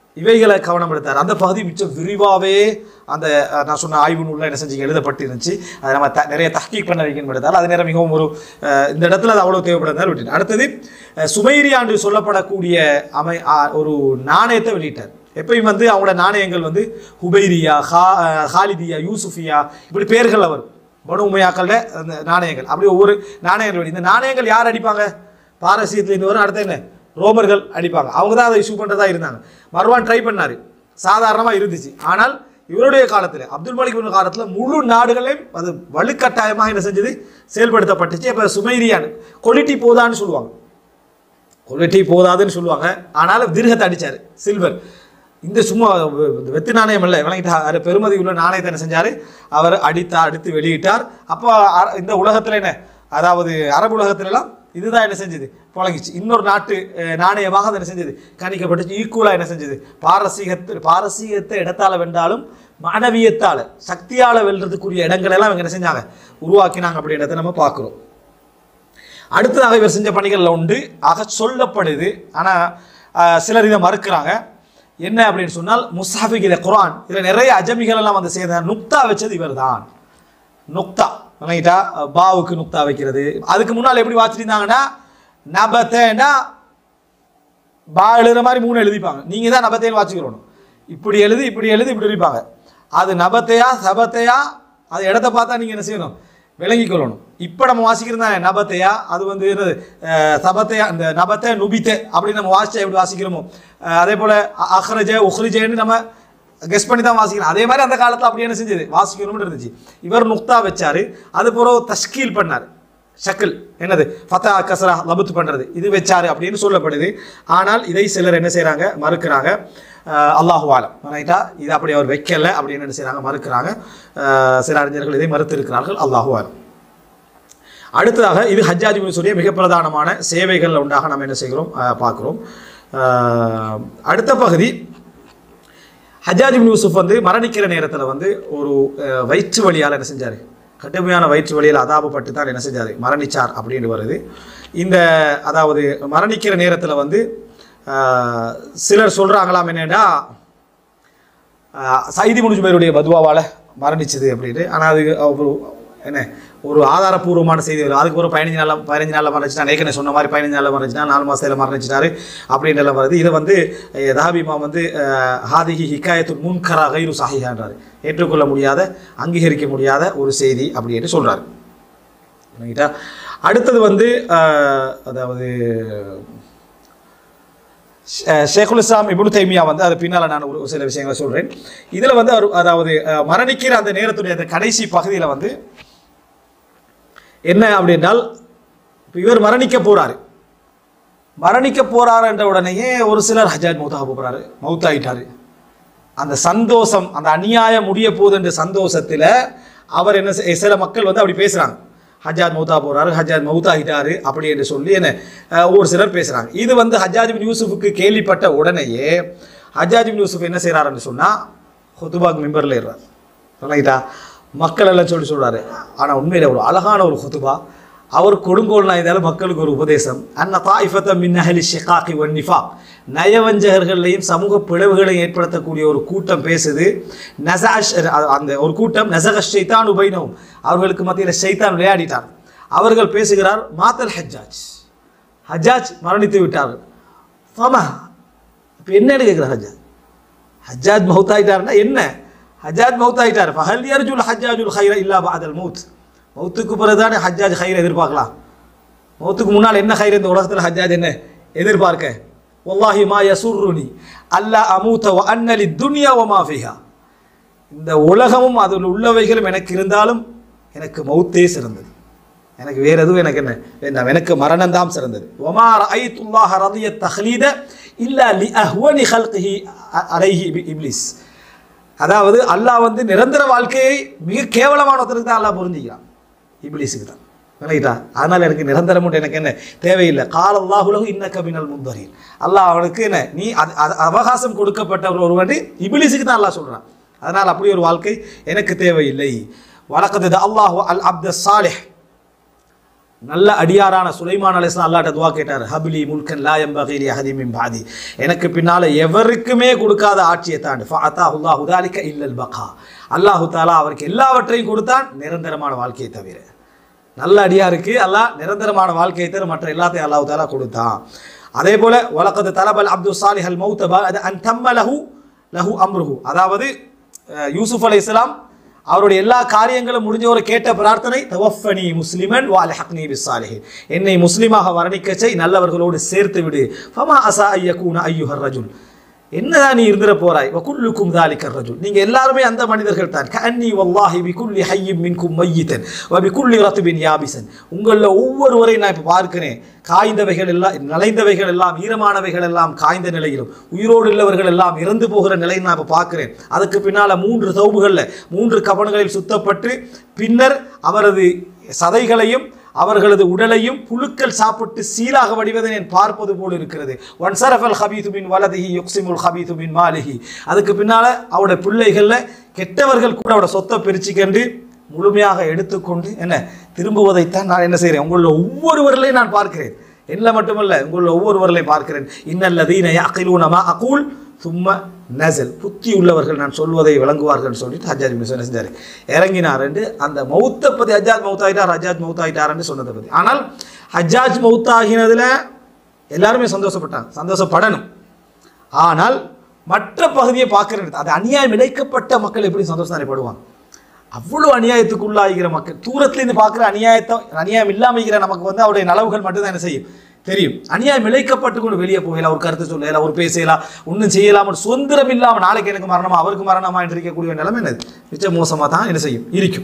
இவைகளை கவனம் எடுத்தார் அந்த பகுதி மிச்சம் விரிவாகவே அந்த அஹ், நான் சொன்ன ஆய்வு நூலில் என்ன செஞ்சு எழுதப்பட்டு இருந்துச்சு அதை நம்ம த நிறைய தஹ்கீக் பண்ண வைக்கணும் எடுத்தால் அது நேரம் மிகவும் ஒரு அஹ், இந்த இடத்துல அது அவ்வளோ தேவைப்படுறதால் விட்டு அடுத்தது அஹ், சுமைரியாண்டு சொல்லப்படக்கூடிய அமை ஆ- ஒரு நாணயத்தை வெளியிட்டார் எப்பயும் வந்து அவங்களோட நாணயங்கள் வந்து ஹுபைரியா ஹா அஹ், ஹாலிதியா யூசுஃபியா இப்படி பேர்கள் வரும் பனு உமையாக்கள்ல அந்த நாணயங்கள் அப்படி ஒவ்வொரு நாணயங்கள் வெளி இந்த நாணயங்கள் யார் அடிப்பாங்க பாரசீகத்துலேருந்து வரும் அடுத்து என்ன ரோமர்கள் அடிப்பாங்க அவங்க தான் அதை இஷ்யூ பண்ணுறதா இருந்தாங்க மர்வான் ட்ரை பண்ணார் சாதாரணமாக இருந்துச்சு ஆனால் இவருடைய காலத்தில் அப்துல் மலிக் இவருடைய காலத்தில் முழு நாடுகளையும் அது வலுக்கட்டாயமாக என்ன செஞ்சது செயல்படுத்தப்பட்டுச்சு இப்போ சுமைரியான் கொலிட்டி போதான்னு சொல்லுவாங்க குவாலிட்டி போதாதுன்னு சொல்லுவாங்க ஆனாலும் திருகத்தை அடிச்சார் சில்வர் இந்த சும்மா வெ- வெத்து நாணயம் இல்லை விளங்கிட்டார் பெருமதி உள்ள நாணயத்தை என்ன செஞ்சார் அவர் அடித்தார் அடித்து வெளியிட்டார் அப்போ அ- இந்த உலகத்தில் என்ன அதாவது அரபு உலகத்துலலாம் இதுதான் என்ன செஞ்சது புழங்கிச்சு இன்னொரு நாட்டு அஹ், நாணயமாக அது என்ன செஞ்சது கணிக்கப்பட்டுச்சு ஈக்குவலாக என்ன செஞ்சது பாரசீகத்து பாரசீகத்தை இடத்தால வென்றாலும் மானவியத்தால் சக்தியால் வெல்றதுக்குரிய இடங்கள் எல்லாம் இவங்க என்ன செஞ்சாங்க உருவாக்கினாங்க அப்படின்றத நம்ம பார்க்குறோம் அடுத்ததாக இவர் செஞ்ச பணிகளில் உண்டு ஆக சொல்லப்படுது ஆனால் சிலர் இதை மறுக்கிறாங்க என்ன அப்படின்னு சொன்னால் முஸ்ஹாஃபிக் இதை குரான் இதில் நிறைய அஜமிகள் எல்லாம் வந்து செய்த நுக்தா வச்சது இவர் தான் நுக்தா வணங்கிட்டா பாவுக்கு நுக்தா வைக்கிறது அதுக்கு முன்னால் எப்படி வாச்சிருந்தாங்கன்னா நபத்தேன்னா பா எழுதுற மாதிரி மூணு எழுதிப்பாங்க நீங்கள் தான் நபத்தையும் வாசிக்கிறோம் இப்படி எழுதி இப்படி எழுதி இப்படி எழுதிப்பாங்க அது நபத்தையா சபத்தையா அது இடத்த பார்த்தா நீங்கள் என்ன செய்யணும் விளங்கிக் கொள்ளணும் இப்போ நம்ம வாசிக்கிறது தானே நபத்தையா அது வந்து என்னது அஹ், சபத்தையா இந்த நபத்தை நுபித்தே அப்படின்னு நம்ம வாசிச்சா எப்படி வாசிக்கிறோமோ அஹ், அதே போல் அஹ்ரஜ உஹ்ரிஜேன்னு நம்ம கெஸ் பண்ணி தான் வாசிக்கணும் அதே மாதிரி அந்த காலத்தில் அப்படி என்ன செஞ்சது வாசிக்கணும்னு இருந்துச்சு இவர் நுக்தா வச்சாரு அது பிறகு தஷ்கீல் பண்ணார் ஷக்கில் என்னது ஃபத்தா கசரா லபுத் பண்ணுறது இது வச்சாரு அப்படின்னு சொல்லப்படுது ஆனால் இதை சிலர் என்ன செய்கிறாங்க மறுக்கிறாங்க அஹ் அல்லாஹு ஆலம் ரைட்டா இது அப்படி அவர் வைக்கல அப்படின்னு என்ன செய்கிறாங்க மறுக்கிறாங்க அஹ் சில அறிஞர்கள் இதை மறுத்திருக்கிறார்கள் அல்லாஹு ஆலம் அடுத்ததாக இது ஹஜ்ஜாஜ் சொல்லிய மிக பிரதானமான சேவைகள் உண்டாக நம்ம என்ன செய்கிறோம் அஹ் பார்க்கிறோம் அஹ் அடுத்த பகுதி ஹஜ்ஜாஜ் இப்னு யூசுப் வந்து மரணிக்கிற நேரத்தில் வந்து ஒரு அஹ், வயிற்று வலியால் என்ன செஞ்சார் கடுமையான வயிற்று வலியில் அதாபப்பட்டு தான் என்ன செஞ்சார் மரணிச்சார் அப்படின்னு வருது இந்த அதாவது மரணிக்கிற நேரத்தில் வந்து அஹ், சிலர் சொல்கிறாங்களாம் என்னன்னா அஹ், சைதி முனிஜுபேருடைய பதுவாவால் மரணிச்சது அப்படின்னு ஆனால் அது ஒரு என்ன ஒரு ஆதாரப்பூர்வமான செய்தி வரும் அதுக்கு ஒரு பதினஞ்சு நாளில் பதினஞ்சு நாளில் மரணிச்சிட்டா ஏற்கனவே சொன்ன மாதிரி பதினஞ்சு நாளில் மரணிச்சிட்டா நாலு மாதத்தில் மரணிச்சிட்டாரு அப்படின்னு எல்லாம் வருது இது வந்து அஹ், தஹாபிமா வந்து அஹ், ஹாதிஹி ஹிக்காயத்து முன்கரா கைரு சாஹிஹான்றாரு ஏற்றுக்கொள்ள முடியாத அங்கீகரிக்க முடியாத ஒரு செய்தி அப்படின்னு சொல்கிறாரு ரைட்டா அடுத்தது வந்து அஹ், அதாவது ஷே- ஷேகுல் இஸ்லாம் இப்னு தைமியா வந்து அது பின்னால் நான் ஒரு சில விஷயங்களை சொல்கிறேன் இதில் வந்து அவர் அதாவது அஹ், மரணிக்கிற அந்த நேரத்துடைய அந்த கடைசி பகுதியில் வந்து என்ன அப்படின்றால் இப்ப இவர் மரணிக்க போறாரு மரணிக்க போறாரு என்ற உடனேயே ஒரு சிலர் ஹஜாஜ் மௌத்தாக போகிறாரு மௌத்தாயிட்டாரு அந்த சந்தோஷம் அந்த அநியாயம் முடிய போகுது என்ற சந்தோஷத்தில் அவர் என்ன செய்- சில மக்கள் வந்து அப்படி பேசுகிறாங்க ஹஜ்ஜாஜ் மௌத்தா போறாரு ஹஜ்ஜாஜ் மௌத்தாகிட்டாரு அப்படி என்று சொல்லி என்ன அஹ், ஒரு சிலர் பேசுகிறாங்க இது வந்து ஹஜ்ஜாஜ் பின் யூசுஃபுக்கு கேள்விப்பட்ட உடனேயே ஹஜ்ஜாஜ் பின் யூசுஃப் என்ன செய்கிறாருன்னு சொன்னால் ஹுத்துபாக் மெம்பரில் ஏறார் ரைட்டா மக்கள் எல்லாம் சொல்லி சொல்றாரு ஆனால் உண்மையில ஒரு அழகான ஒரு ஹுத்துபா அவர் கொடுங்கோல் நாய்தால மக்களுக்கு ஒரு உபதேசம் அன்ன தாயிஃபத்த மின் அஹலி ஷிகாக்கி ஒன் நிஃபா நயவஞ்சகர்களையும் சமூக பிளவுகளையும் ஏற்படுத்தக்கூடிய ஒரு கூட்டம் பேசுது நசாஷ் அந்த ஒரு கூட்டம் நசக ஷைத்தான் உபைனவும் அவர்களுக்கு மத்தியில் ஷைத்தான் விளையாடிட்டார் அவர்கள் பேசுகிறார் மாத்தல் ஹஜ்ஜாஜ் ஹஜ்ஜாஜ் மரணித்து விட்டார்கள் ஃபமா இப்போ என்னன்னு கேட்குறார் ஹஜ்ஜாஜ் ஹஜ்ஜாஜ் மவுத் ஆயிட்டாருன்னா என்ன ஹஜ்ஜாஜ் மவுத் ஆயிட்டார் ஃபஹல் யர்ஜுல் ஹஜ்ஜாஜுல் ஹைர இல்லா பாதல் மவுத் மவுத்துக்கு பிறகுதானே ஹஜ்ஜாஜ் ஹைர எதிர்பார்க்கலாம் மவுத்துக்கு முன்னால் என்ன ஹைர் இந்த உலகத்தில் ஹஜ்ஜாஜ் என்ன எதிர்பார்க்க வல்லாஹி மா யசுர்ருனி அல்லா அமூத வ அன்னலி துன்யா வ மா ஃபிஹா இந்த உலகமும் அதில் உள்ளவைகளும் எனக்கு இருந்தாலும் எனக்கு மௌத்தே சிறந்தது எனக்கு வேற எதுவும் எனக்கு என்ன வேண்டாம் எனக்கு மரணம் தான் சிறந்தது ஒமா ரஐத்துல்லாஹ ரதிய தஹ்லீத இல்லா லி அஹ்வனி ஹல்கிஹி அலைஹி இபி- இப்லிஸ் அதாவது அல்லாஹ் வந்து நிரந்தர வாழ்க்கையை மிக கேவலமான ஒருத்தருக்கு தான் அல்லாஹ் புரிஞ்சுக்கிறான் இப்லீஸுக்கு தான் விளங்கிட்டா அதனால் எனக்கு நிரந்தரம் உண்டு எனக்கு என்ன தேவையில்லை கால அல்லாஹுலகு இன்ன கபினல் முந்தரீன் அல்லாஹ் அவனுக்கு என்ன நீ அது அது அவகாசம் கொடுக்கப்பட்ட ஒரு ஒருவன் இபிலிஸுக்கு தான் அல்லாஹ் சொல்கிறான் அதனால் அப்படி ஒரு வாழ்க்கை எனக்கு தேவையில்லை வழக்கது அல்லாஹு அல் அப்த சாலிஹ் நல்ல அடியாரான சுலைமான் அலிஸ்லாம் அல்லாட்ட துவா கேட்டார் ஹபிலி முல்கன் லா எம்பகிலி அஹதிமின் பாதி எனக்கு பின்னால எவருக்குமே கொடுக்காத ஆட்சியை தாண்டு ஃபஅதாஹுல்லாஹு ஹுதாலிக்க இல்லல் பகா அல்லாஹு தாலா அவருக்கு எல்லாவற்றையும் கொடுத்தான் நிரந்தரமான வாழ்க்கையை தவிர நல்ல அடியாருக்கு அல்லாஹ் நிரந்தரமான வாழ்க்கையை தவிர மற்ற எல்லாத்தையும் அல்லாஹ் தாலா கொடுத்தான் அதே போல வலக்கது தலபல் அப்துல் சாலிஹ் அல் மௌத்தபா அது அன் தம்ம லஹு லஹு அம்ருஹு அதாவது அஹ், யூசுப் அலைஹிஸ்ஸலாம் அவருடைய எல்லா காரியங்களும் முடிஞ்சவரை கேட்ட பிரார்த்தனை தவஃபனி முஸ்லிமன் வாலஹக்னி பிஸ்ஸாலிஹின் என்னை முஸ்லிமாக வர்ணிக்க செய் நல்லவர்களோடு சேர்த்து விடு ஃபமா அசா ஐயக்கூன ஐயுஹர் ரஜுல் என்னதான் நீ இருந்துற போறாய் வகுல்லுக்கும் தாலிக்கர் ரஜுல் நீங்க எல்லாருமே அந்த மனிதர்கள் தான் கன்னி வல்லாஹி பிகுல்லி ஹய்யும் மின்கும் மையித்தன் வபிகுல்லி ரத்துபின் யாபிசன் உங்களில் ஒவ்வொருவரையும் நான் இப்போ பார்க்கிறேன் காய்ந்தவைகள் எல்லாம் நலைந்தவைகள் எல்லாம் ஈரமானவைகள் எல்லாம் காய்ந்த நிலையிலும் உயிரோடு உள்ளவர்கள் எல்லாம் இறந்து போகிற நிலையை நான் இப்போ பார்க்கிறேன் அதுக்கு பின்னால மூன்று தௌபுகளில் மூன்று கவனங்களில் சுத்தப்பட்டு பின்னர் அவரது சதைகளையும் அவர்களது உடலையும் புழுக்கள் சாப்பிட்டு சீலாக வடிவதை நான் பார்ப்பது போல் இருக்கிறது ஒன் சரஃபல் ஹபீது மின் வலதிஹி யுக்சிமுல் ஹபீது மின் மாலிஹி அதுக்கு பின்னால அவருடைய பிள்ளைகள்ல கெட்டவர்கள் கூட அவரோட சொத்தை பிரிச்சுக்கண்டு முழுமையாக எடுத்துக்கொண்டு என்ன திரும்புவதைத்தான் நான் என்ன செய்கிறேன் உங்களில் ஒவ்வொருவர்களையும் நான் பார்க்கிறேன் என்ன மட்டுமல்ல உங்களில் ஒவ்வொருவர்களையும் பார்க்கிறேன் இன்னல்லதீன யஅகிலூன மா அகூல் சும்மா நசல் புத்தி உள்ளவர்கள் நான் சொல்வதை விளங்குவார்கள் சொல்லிட்டு ஹஜ்ஜாஜ் மிஸ் என்ன செஞ்சார் இறங்கினார் என்று அந்த மௌத்தை பற்றி ஹஜ்ஜாஜ் மௌத்தாயிட்டார் ஹஜ்ஜாஜ் மௌத்தாயிட்டார்னு சொன்னதை பற்றி ஆனால் ஹஜ்ஜாஜ் மௌத்தாகினதுல எல்லாருமே சந்தோஷப்பட்டாங்க சந்தோஷப்படணும் ஆனால் மற்ற பகுதியை பார்க்கறது அது அநியாயம் இழைக்கப்பட்ட மக்கள் எப்படி சந்தோஷம் படுவாங்க அவ்வளோ அநியாயத்துக்குள்ளாகிற மக்கள் தூரத்துலேருந்து பார்க்குற அநியாயத்தை அநியாயம் இல்லாமல் இருக்கிற நமக்கு வந்து அவருடைய நலவுகள் மட்டும்தான் என்ன செய்யும் தெரியும் அநியாயம் இழைக்கப்பட்டு கொண்டு வெளியே போகலாம் ஒரு கருத்து சொல்லலாம் ஒரு பேசலாம் ஒன்றும் செய்யலாம் சுதந்திரம் இல்லாமல் நாளைக்கு எனக்கு மரணமா அவருக்கு மரணமா என்று இருக்கக்கூடிய நிலைமை என்னது மிச்சம் மோசமாக தான் என்ன செய்யும் இருக்கும்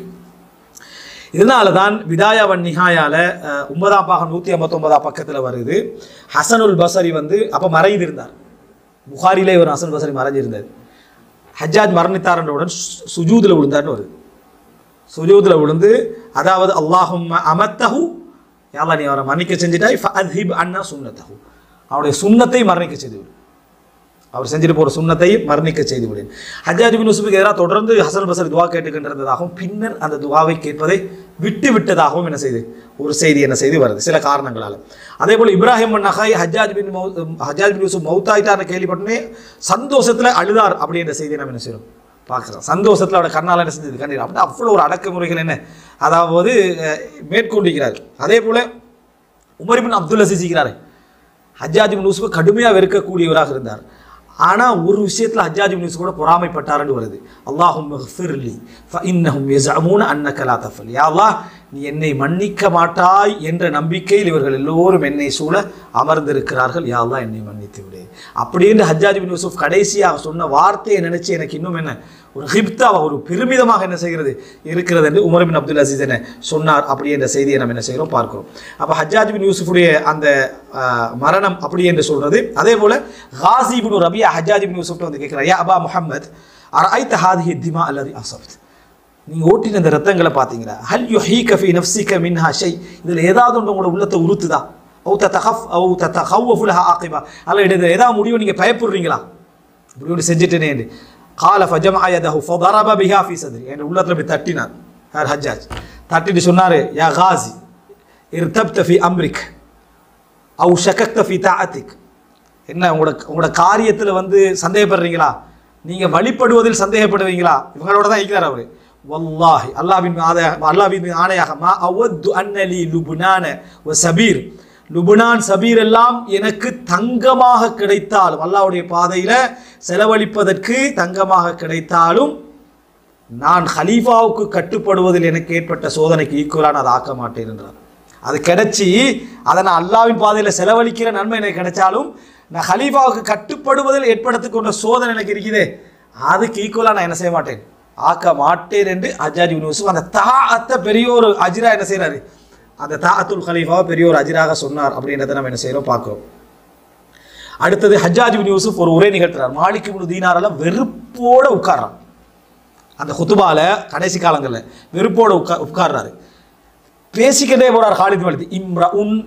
இதனால தான் விதாயாவன் நிகாயால அஹ், ஒன்பதாம் பாகம் நூற்றி ஐம்பத்தொன்பதாம் பக்கத்தில் வருது ஹசனுல் பசரி வந்து அப்போ மறைந்திருந்தார் புகாரிலே ஒரு ஹசன் பசரி மறைஞ்சிருந்தார் ஹஜ்ஜாஜ் மரணித்தார் என்றவுடன் சு- சுஜூதுல விழுந்தார்னு வருது சுஜூதுல விழுந்து அதாவது அல்லாஹும் அமத்தஹு யாரா நீ அவரை மன்னிக்க செஞ்சிட்டாய் ஃபஅத்ஹிப் அண்ணா சுன்னத்தஹு அவருடைய சுன்னத்தை மரணிக்க செய்து விடு அவர் செஞ்சுட்டு போகிற சுண்ணத்தை மரணிக்க செய்து விடேன் ஹஜ்ஜாஜ் பின் யூசுஃபுக்கு எதிராக தொடர்ந்து ஹசன் பசர் துவா கேட்டுக்கின்றிருந்ததாகவும் பின்னர் அந்த துவாவை கேட்பதை விட்டு விட்டதாகவும் என்ன செய்து ஒரு செய்தி என்ன செய்து வருது சில காரணங்களால் அதே போல் இப்ராஹிம் நகாய் ஹஜ்ஜாஜ் பின் மௌ ஹஜ்ஜாஜ் பின் யூசுப் மௌத்தாயிட்டார்னு கேள்விப்பட்டனே சந்தோஷத்தில் அழுதார் அப்படின்ற செய்தியை நம்ம என்ன செய்கிறோம் பார்க்குறோம் சந்தோஷத்தில் அவரோட கண்ணால் என்ன செஞ்சது கண்ணீர் அப்படி அவ்வளோ ஒரு அடக்குமுறைகள் என்ன அதாவது அஹ், மேற்கொண்டிருக்கிறார் அதே போல் உமர் பின் அப்துல் அசீஸ் இருக்கிறாரு ஹஜ்ஜாஜ் பின் யூசுஃப் கடுமையாக வெறுக்கக்கூடியவராக இருந்தார் ஆனால் ஒரு விஷயத்தில் ஹஜ்ஜாஜ் பின் யூசுஃப் கூட பொறாமைப்பட்டாருன்னு வருது அல்லாஹும் ஃபிர்லி ஃபஇன்னஹும் யஸஅமூன அன்னக லா தஃபல் யா அல்லாஹ் நீ என்னை மன்னிக்க மாட்டாய் என்ற நம்பிக்கையில் இவர்கள் எல்லோரும் என்னை சூழ அமர்ந்திருக்கிறார்கள் யா அல்லாஹ் என்னை மன்னித்து விடு அப்படின்னு ஹஜ்ஜாஜ் பின் யூசுஃப் கடைசியாக சொன்ன வார்த்தையை நினைச்சு எனக்கு இன்னும் என்ன ஒரு ஹிப்தாவா ஒரு பெருமிதமாக என்ன செய்கிறது இருக்கிறது என்று உமர் பின் அப்துல் அசீஸ் என்ன சொன்னார் அப்படி என்ற செய்தியை நம்ம என்ன செய்கிறோம் பார்க்கிறோம் அப்போ ஹஜ்ஜாஜ் பின் யூசுஃபுடைய அந்த ஆஹ், மரணம் அப்படி என்று சொல்றது அதே போல ஹாசி பின் ரபியா ஹஜ்ஜாஜ் பின் யூசுஃப்ட்ட வந்து கேட்கிறார் யா அபா முஹம்மத் அரைத்த ஹாதிஹி திமா அல்லது அசப்த் நீங்க ஓட்டின இந்த ரத்தங்களை பார்த்தீங்களா ஹல் யுஹீக ஃபீ நஃப்ஸிக மின்ஹா ஷை இதுல ஏதாவது ஒன்று உங்களோட உள்ளத்தை உறுத்துதா ஓ தத்தஹஃப் ஓ தத்தஹவ்வஃபு லஹா ஆகிபா அல்ல இது ஏதாவது முடிவு நீங்க பயப்படுறீங்களா இப்படி ஒன்று செஞ்சுட்டேனே என்று கால ஃபஜம் ஆயதஹு ஃபதரப பிஹா ஃபீ சத்ரி என் உள்ளத்துல போய் தட்டினார் யார் ஹஜ்ஜாஜ் தட்டிட்டு சொன்னாரு யா காசி இர்தப்த ஃபி அம்ரிக் அவு ஷகக்த ஃபி தாஅத்திக் என்ன உங்களோட உங்களோட காரியத்தில் வந்து சந்தேகப்படுறீங்களா நீங்கள் வழிபடுவதில் சந்தேகப்படுவீங்களா இவங்களோட தான் இருக்கிறார் அவர் வல்லாஹி அல்லாஹ்வின் ஆதையாக அல்லாஹ்வின் ஆணையாக மா அவது அன்னலி லுபுனான ஒ சபீர் லுபுனான் சபீர் எல்லாம் எனக்கு தங்கமாக கிடைத்தாலும் அல்லாஹ்வுடைய பாதையில் செலவழிப்பதற்கு தங்கமாக கிடைத்தாலும் நான் ஹலீஃபாவுக்கு கட்டுப்படுவதில் எனக்கு ஏற்பட்ட சோதனைக்கு ஈக்குவலான அதை ஆக்க மாட்டேன் என்றார் அது கிடைச்சி அதை நான் அல்லாவின் பாதையில் செலவழிக்கிற நன்மை எனக்கு கிடைச்சாலும் நான் ஹலீஃபாவுக்கு கட்டுப்படுவதில் ஏற்படுத்திக் கொண்ட சோதனை எனக்கு இருக்குதே அதுக்கு ஈக்குவலாக நான் என்ன செய்ய மாட்டேன் ஆக்க மாட்டேன் என்று அஜாஜ் யூனிவர்ஸும் அந்த தாஅத்தை பெரிய ஒரு அஜிரா என்ன செய்கிறாரு அந்த தாஅத்துல் ஹலீஃபாவை பெரிய ஒரு அஜிராக சொன்னார் அப்படின்றத நம்ம என்ன செய்கிறோம் பார்க்குறோம் அடுத்தது ஹஜ்ஜாஜ் பின் யூசுப் ஒரு உரை நிகழ்த்துறார் மாலிக் இப்னு தீனாரெல்லாம் வெறுப்போட உட்கார்றான் அந்த ஹுத்துபால கடைசி காலங்களில் வெறுப்போட உட்கா உட்கார்றாரு பேசிக்கிட்டே போறார் ஹாலித் வலித் இம்ர உன்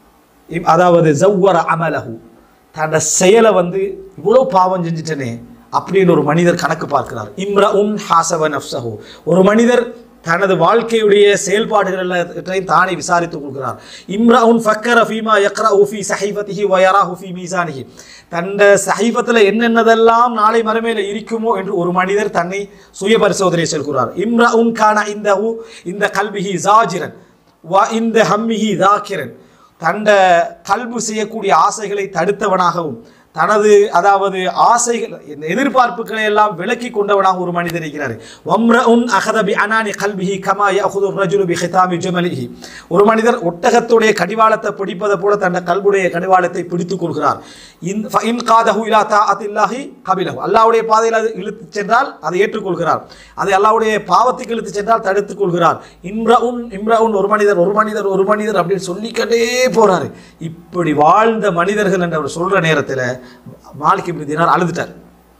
அதாவது ஜவ்வர அமலஹு தன்னோட செயலை வந்து இவ்வளோ பாவம் செஞ்சுட்டனே அப்படின்னு ஒரு மனிதர் கணக்கு பார்க்கிறார் இம்ர உன் ஹாசவ நஃப்சஹு ஒரு மனிதர் தனது வாழ்க்கையுடைய செயல்பாடுகள் எல்லாவற்றையும் தானே விசாரித்துக் கொள்கிறார் இம்ரவுன் ஃபக்கர ஃபீமா யக்ரா உஃபி சஹைஃபத்திஹி வயரா உஃபி மீசானிஹி தந்த சஹைஃபத்தில் என்னென்னதெல்லாம் நாளை மறுமையில் இருக்குமோ என்று ஒரு மனிதர் தன்னை சுய பரிசோதனை செல்கிறார் இம்ரவுன் கான இந்த இந்த கல்விஹி ஜாஜிரன் வ இந்த ஹம்மிஹி தாக்கிரன் தண்ட கல்பு செய்யக்கூடிய ஆசைகளை தடுத்தவனாகவும் தனது அதாவது ஆசைகள் இந்த எதிர்பார்ப்புகளை எல்லாம் விலக்கி கொண்டவனாக ஒரு மனிதர் இருக்கிறார் வம்ரஉன் அகத பி அனானி கல்பிஹி கமா யஅகுது ரஜுலு பி ஹிதாமி ஜமலிஹி ஒரு மனிதர் ஒட்டகத்துடைய கடிவாளத்தை பிடிப்பதை போல தன் கல்புடைய கடிவாளத்தை பிடித்துக் கொள்கிறார் இன் ஃப இன் காதஹு இலா தாஅத்தில்லாஹி கபிலஹு அல்லாஹ்வுடைய பாதையில் அது இழுத்து சென்றால் அதை ஏற்றுக்கொள்கிறார் அதை அல்லாஹ்வுடைய பாவத்துக்கு இழுத்து சென்றால் தடுத்துக் கொள்கிறார் இம்ரவுன் இம்ரவுன் ஒரு மனிதர் ஒரு மனிதர் ஒரு மனிதர் அப்படின்னு சொல்லிக்கிட்டே போறாரு இப்படி வாழ்ந்த மனிதர்கள் என்று அவர் சொல்ற நேரத்தில் மாலிக் இப்னு தினார் அழுதுட்டார்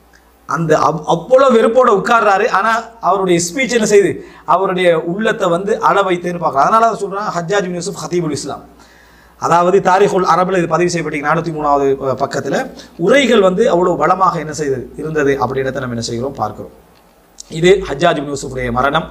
அந்த அவ்- அவ்வளவு வெறுப்போட உட்கார்றாரு ஆனா அவருடைய ஸ்பீச் என்ன செய்து அவருடைய உள்ளத்தை வந்து அள வைத்தேன்னு பார்க்கலாம் அதனால தான் சொல்றாங்க ஹஜ்ஜாஜ் பின் யூசுப் ஹதீபுல் இஸ்லாம் அதாவது தாரிகுல் அரபில் இது பதிவு செய்யப்பட்டீங்க நானூற்றி மூணாவது பக்கத்தில் உரைகள் வந்து அவ்வளோ பலமாக என்ன செய்தது இருந்தது அப்படின்றத நம்ம என்ன செய்கிறோம் பார்க்கிறோம் இது ஹஜ்ஜாஜ் பின் யூசுஃபுடைய மரணம்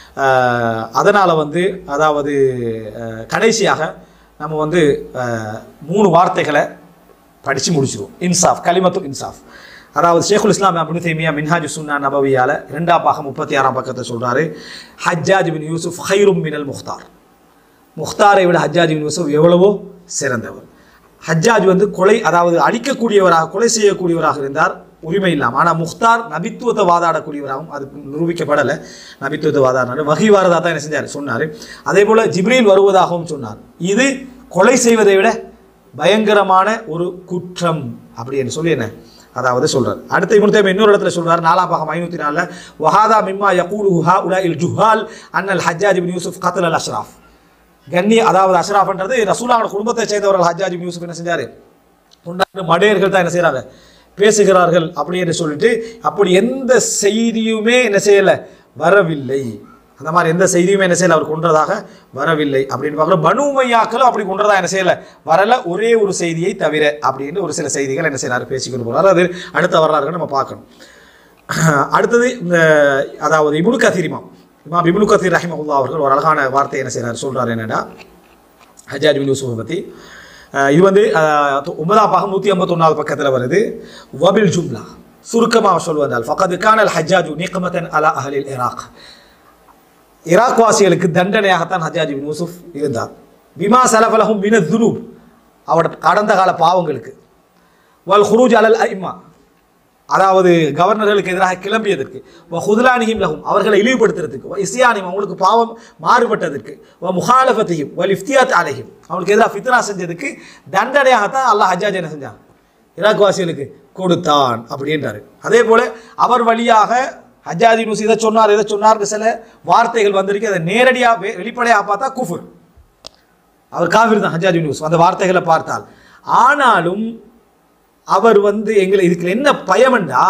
அஹ், அதனால வந்து அதாவது அஹ், கடைசியாக நம்ம வந்து அஹ், மூணு வார்த்தைகளை படித்து முடிச்சிருவோம் இன்சாஃப் கலிமத்து இன்சாஃப் அதாவது ஷேகுல் இஸ்லாம் அப்னு தைமியா மின்ஹாஜ் சுன்னா நபவியால இரண்டாம் பாகம் முப்பத்தி ஆறாம் பக்கத்தை சொல்றாரு ஹஜ்ஜாஜ் பின் யூசுஃப் ஹைரும் மினல் முக்தார் முக்தாரை விட ஹஜ்ஜாஜ் பின் யூசுப் எவ்வளவோ சிறந்தவர் ஹஜ்ஜாஜ் வந்து கொலை அதாவது அடிக்கக்கூடியவராக கொலை செய்யக்கூடியவராக இருந்தார் உரிமை இல்லாமல் ஆனால் முக்தார் நபித்துவத்தை வாதாடக்கூடியவராகவும் அது நிரூபிக்கப்படலை நபித்துவத்தை வாதாடினார் வகை வாரதா தான் என்ன செஞ்சார் சொன்னார் அதே போல் ஜிப்ரீல் வருவதாகவும் சொன்னார் இது கொலை செய்வதை விட பயங்கரமான ஒரு குற்றம் அப்படி என்று சொல்லி என்ன அதாவது சொல்றார் அடுத்த இப்னு தைமியா இன்னொரு இடத்துல சொல்றார் நாலாம் பாகம் ஐநூத்தி நாலுல வஹாதா மிம்மா யகூலு ஹா உலா இல் ஜுஹால் அன்னல் ஹஜ்ஜாஜ் இப்னு யூசுப் கத்ல் அல் அஷ்ராஃப் கண்ணி அதாவது அஷ்ராஃப்ன்றது ரசூலாவோட குடும்பத்தை சேர்ந்தவர்கள் ஹஜ்ஜாஜ் இப்னு யூசுப் என்ன செஞ்சாரு கொண்டாடு மடையர்கள் தான் என்ன செய்றாங்க பேசுகிறார்கள் அப்படி என்று சொல்லிட்டு அப்படி எந்த செய்தியுமே என்ன செய்யல வரவில்லை அந்த மாதிரி எந்த செய்தியுமே என்ன செய்யல அவர் கொன்றதாக வரவில்லை அப்படின்னு பார்க்குறோம் பனு உமையாக்களும் அப்படி கொன்றதா என்ன செய்யல வரல ஒரே ஒரு செய்தியை தவிர அப்படின்னு ஒரு சில செய்திகள் என்ன செய்யறாரு பேசிக்கொண்டு போறாரு அது அடுத்த வரலாறுகள் நம்ம பார்க்கணும் அடுத்தது இந்த அதாவது இப்னு கதீர் இமாம் இமாம் இப்னு கதீர் ரஹிமஹுல்லா அவர்கள் ஒரு அழகான வார்த்தை என்ன செய்றாரு சொல்றாரு என்னன்னா ஹஜ்ஜாஜ் பின் யூசுஃபை பற்றி அஹ் இது வந்து அஹ், தொ- ஒன்பதாம் பாகம் நூற்றி ஐம்பத்தொன்னாவது பக்கத்தில் வருது வபில் ஜும்லா சுருக்கமாக சொல்வதால் ஃபகது கானல் ஹஜ்ஜாஜு நிகமத்தன் அலா அஹலில் இராக் ஈராக் வாசிகளுக்கு தண்டனையாகத்தான் ஹஜ்ஜாஜ் பின் யூசுப் இருந்தார் பிமா சலஃபலஹும் மின துனூப் அவட கடந்த கால பாவங்களுக்கு வல் ஹுரூஜ் அலல் ஐமா அதாவது கவர்னர்களுக்கு எதிராக கிளம்பியதற்கு வ ஹுதுலானிஹிம் லஹும் அவர்களை இழிவுபடுத்துறதுக்கு வ இஸ்யானிம் அவங்களுக்கு பாவம் மாறுபட்டதற்கு வ முஹாலஃபத்தையும் வல் இஃப்தியாத் அலைஹிம் அவங்களுக்கு எதிராக ஃபித்னா செஞ்சதுக்கு தண்டனையாகத்தான் அல்லாஹ் ஹஜ்ஜாஜ் என்ன செஞ்சான் ஈராக் வாசிகளுக்கு கொடுத்தான் அப்படின்றாரு அதே போல அவர் வழியாக ஹஜ்ஜாஜி நூசி இதை சொன்னார் இதை சொன்னார்னு சில வார்த்தைகள் வந்திருக்கு அதை நேரடியாக வெளிப்படையாக பார்த்தா குஃபுர் அவர் காவிர் தான் ஹஜ்ஜாஜ் நியூஸ் அந்த வார்த்தைகளை பார்த்தால் ஆனாலும் அவர் வந்து எங்களை இதுக்கு என்ன பயம்ண்டா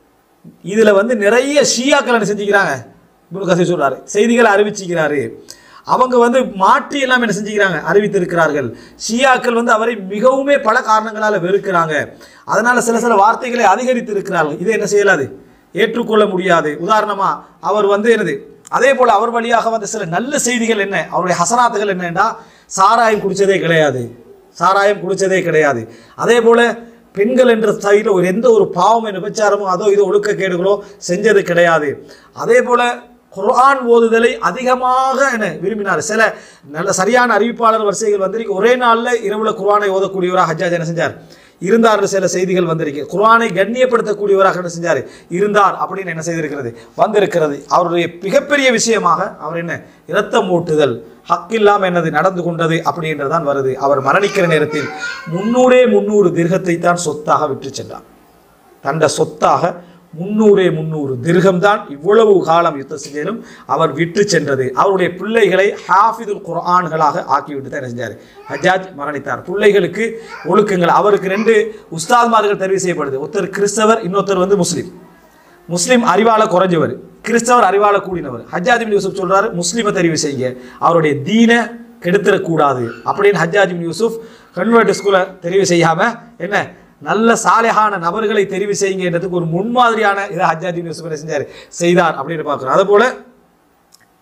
இதில் வந்து நிறைய ஷியாக்கள் என்ன செஞ்சுக்கிறாங்க இப்னு கசீர் சொல்றாரு செய்திகளை அறிவிச்சுக்கிறாரு அவங்க வந்து மாற்றி எல்லாம் என்ன செஞ்சுக்கிறாங்க அறிவித்திருக்கிறார்கள் ஷியாக்கள் வந்து அவரை மிகவுமே பல காரணங்களால் வெறுக்கிறாங்க அதனால சில சில வார்த்தைகளை அதிகரித்து இருக்கிறார்கள் இதை என்ன செய்யலாது ஏற்றுக்கொள்ள முடியாது உதாரணமா அவர் வந்து என்னது அதே போல அவர் வழியாக வந்த சில நல்ல செய்திகள் என்ன அவருடைய ஹசனாத்துகள் என்னன்னா சாராயம் குடிச்சதே கிடையாது சாராயம் குடிச்சதே கிடையாது அதே போல பெண்கள் என்ற சைடில் ஒரு எந்த ஒரு பாவம் விபச்சாரமோ அதோ இதோ ஒழுக்கக்கேடுகளோ செஞ்சது கிடையாது அதே போல குர்ஆன் ஓதுதலை அதிகமாக என்ன விரும்பினார் சில நல்ல சரியான அறிவிப்பாளர் வரிசைகள் வந்திருக்கு ஒரே நாளில் இரவுல குர்ஆனை ஓதக்கூடியவராக ஹஜ்ஜாஜ் என்ன செஞ்சார் இருந்தார் சில செய்திகள் வந்திருக்கு குர்ஆனை கண்ணியப்படுத்தக்கூடியவராக என்ன செஞ்சார் இருந்தார் அப்படின்னு என்ன செய்திருக்கிறது வந்திருக்கிறது அவருடைய மிகப்பெரிய விஷயமாக அவர் என்ன இரத்தம் ஊட்டுதல் ஹக்கில்லாம என்னது நடந்து கொண்டது அப்படின்றதான் வருது அவர் மரணிக்கிற நேரத்தில் முன்னூறே முன்னூறு திர்கத்தை தான் சொத்தாக விற்று சென்றார் தண்ட சொத்தாக முன்னூறே முன்னூறு திர்கம் தான் இவ்வளவு காலம் யுத்த செஞ்சாலும் அவர் விட்டு சென்றது அவருடைய பிள்ளைகளை ஹாஃபிதுல் குர்ஆன்களாக ஆக்கிவிட்டு தான் என்ன செஞ்சார் ஹஜ்ஜாஜ் மரணித்தார் பிள்ளைகளுக்கு ஒழுக்கங்கள் அவருக்கு ரெண்டு உஸ்தாத்மார்கள் தெரிவு செய்யப்படுது ஒருத்தர் கிறிஸ்தவர் இன்னொருத்தர் வந்து முஸ்லீம் முஸ்லீம் அறிவால குறைஞ்சவர் கிறிஸ்தவர் அறிவால கூடினவர் ஹஜ்ஜாஜ் பின் யூசுப் சொல்றாரு முஸ்லீமை தெரிவு செய்யுங்க அவருடைய தீனை கெடுத்துடக்கூடாது அப்படின்னு ஹஜ்ஜாஜ் பின் யூசுப் கன்வெர்ட் ஸ்கூலை தெரிவு செய்யாம என்ன நல்ல சாலையான நபர்களை தெரிவு செய்யுங்கன்றதுக்கு ஒரு முன்மாதிரியான இதை ஹஜ்ஜாஜ் பின் யூசுப் என்ன செஞ்சார் செய்தார் அப்படின்னு பார்க்குறோம் அதே போல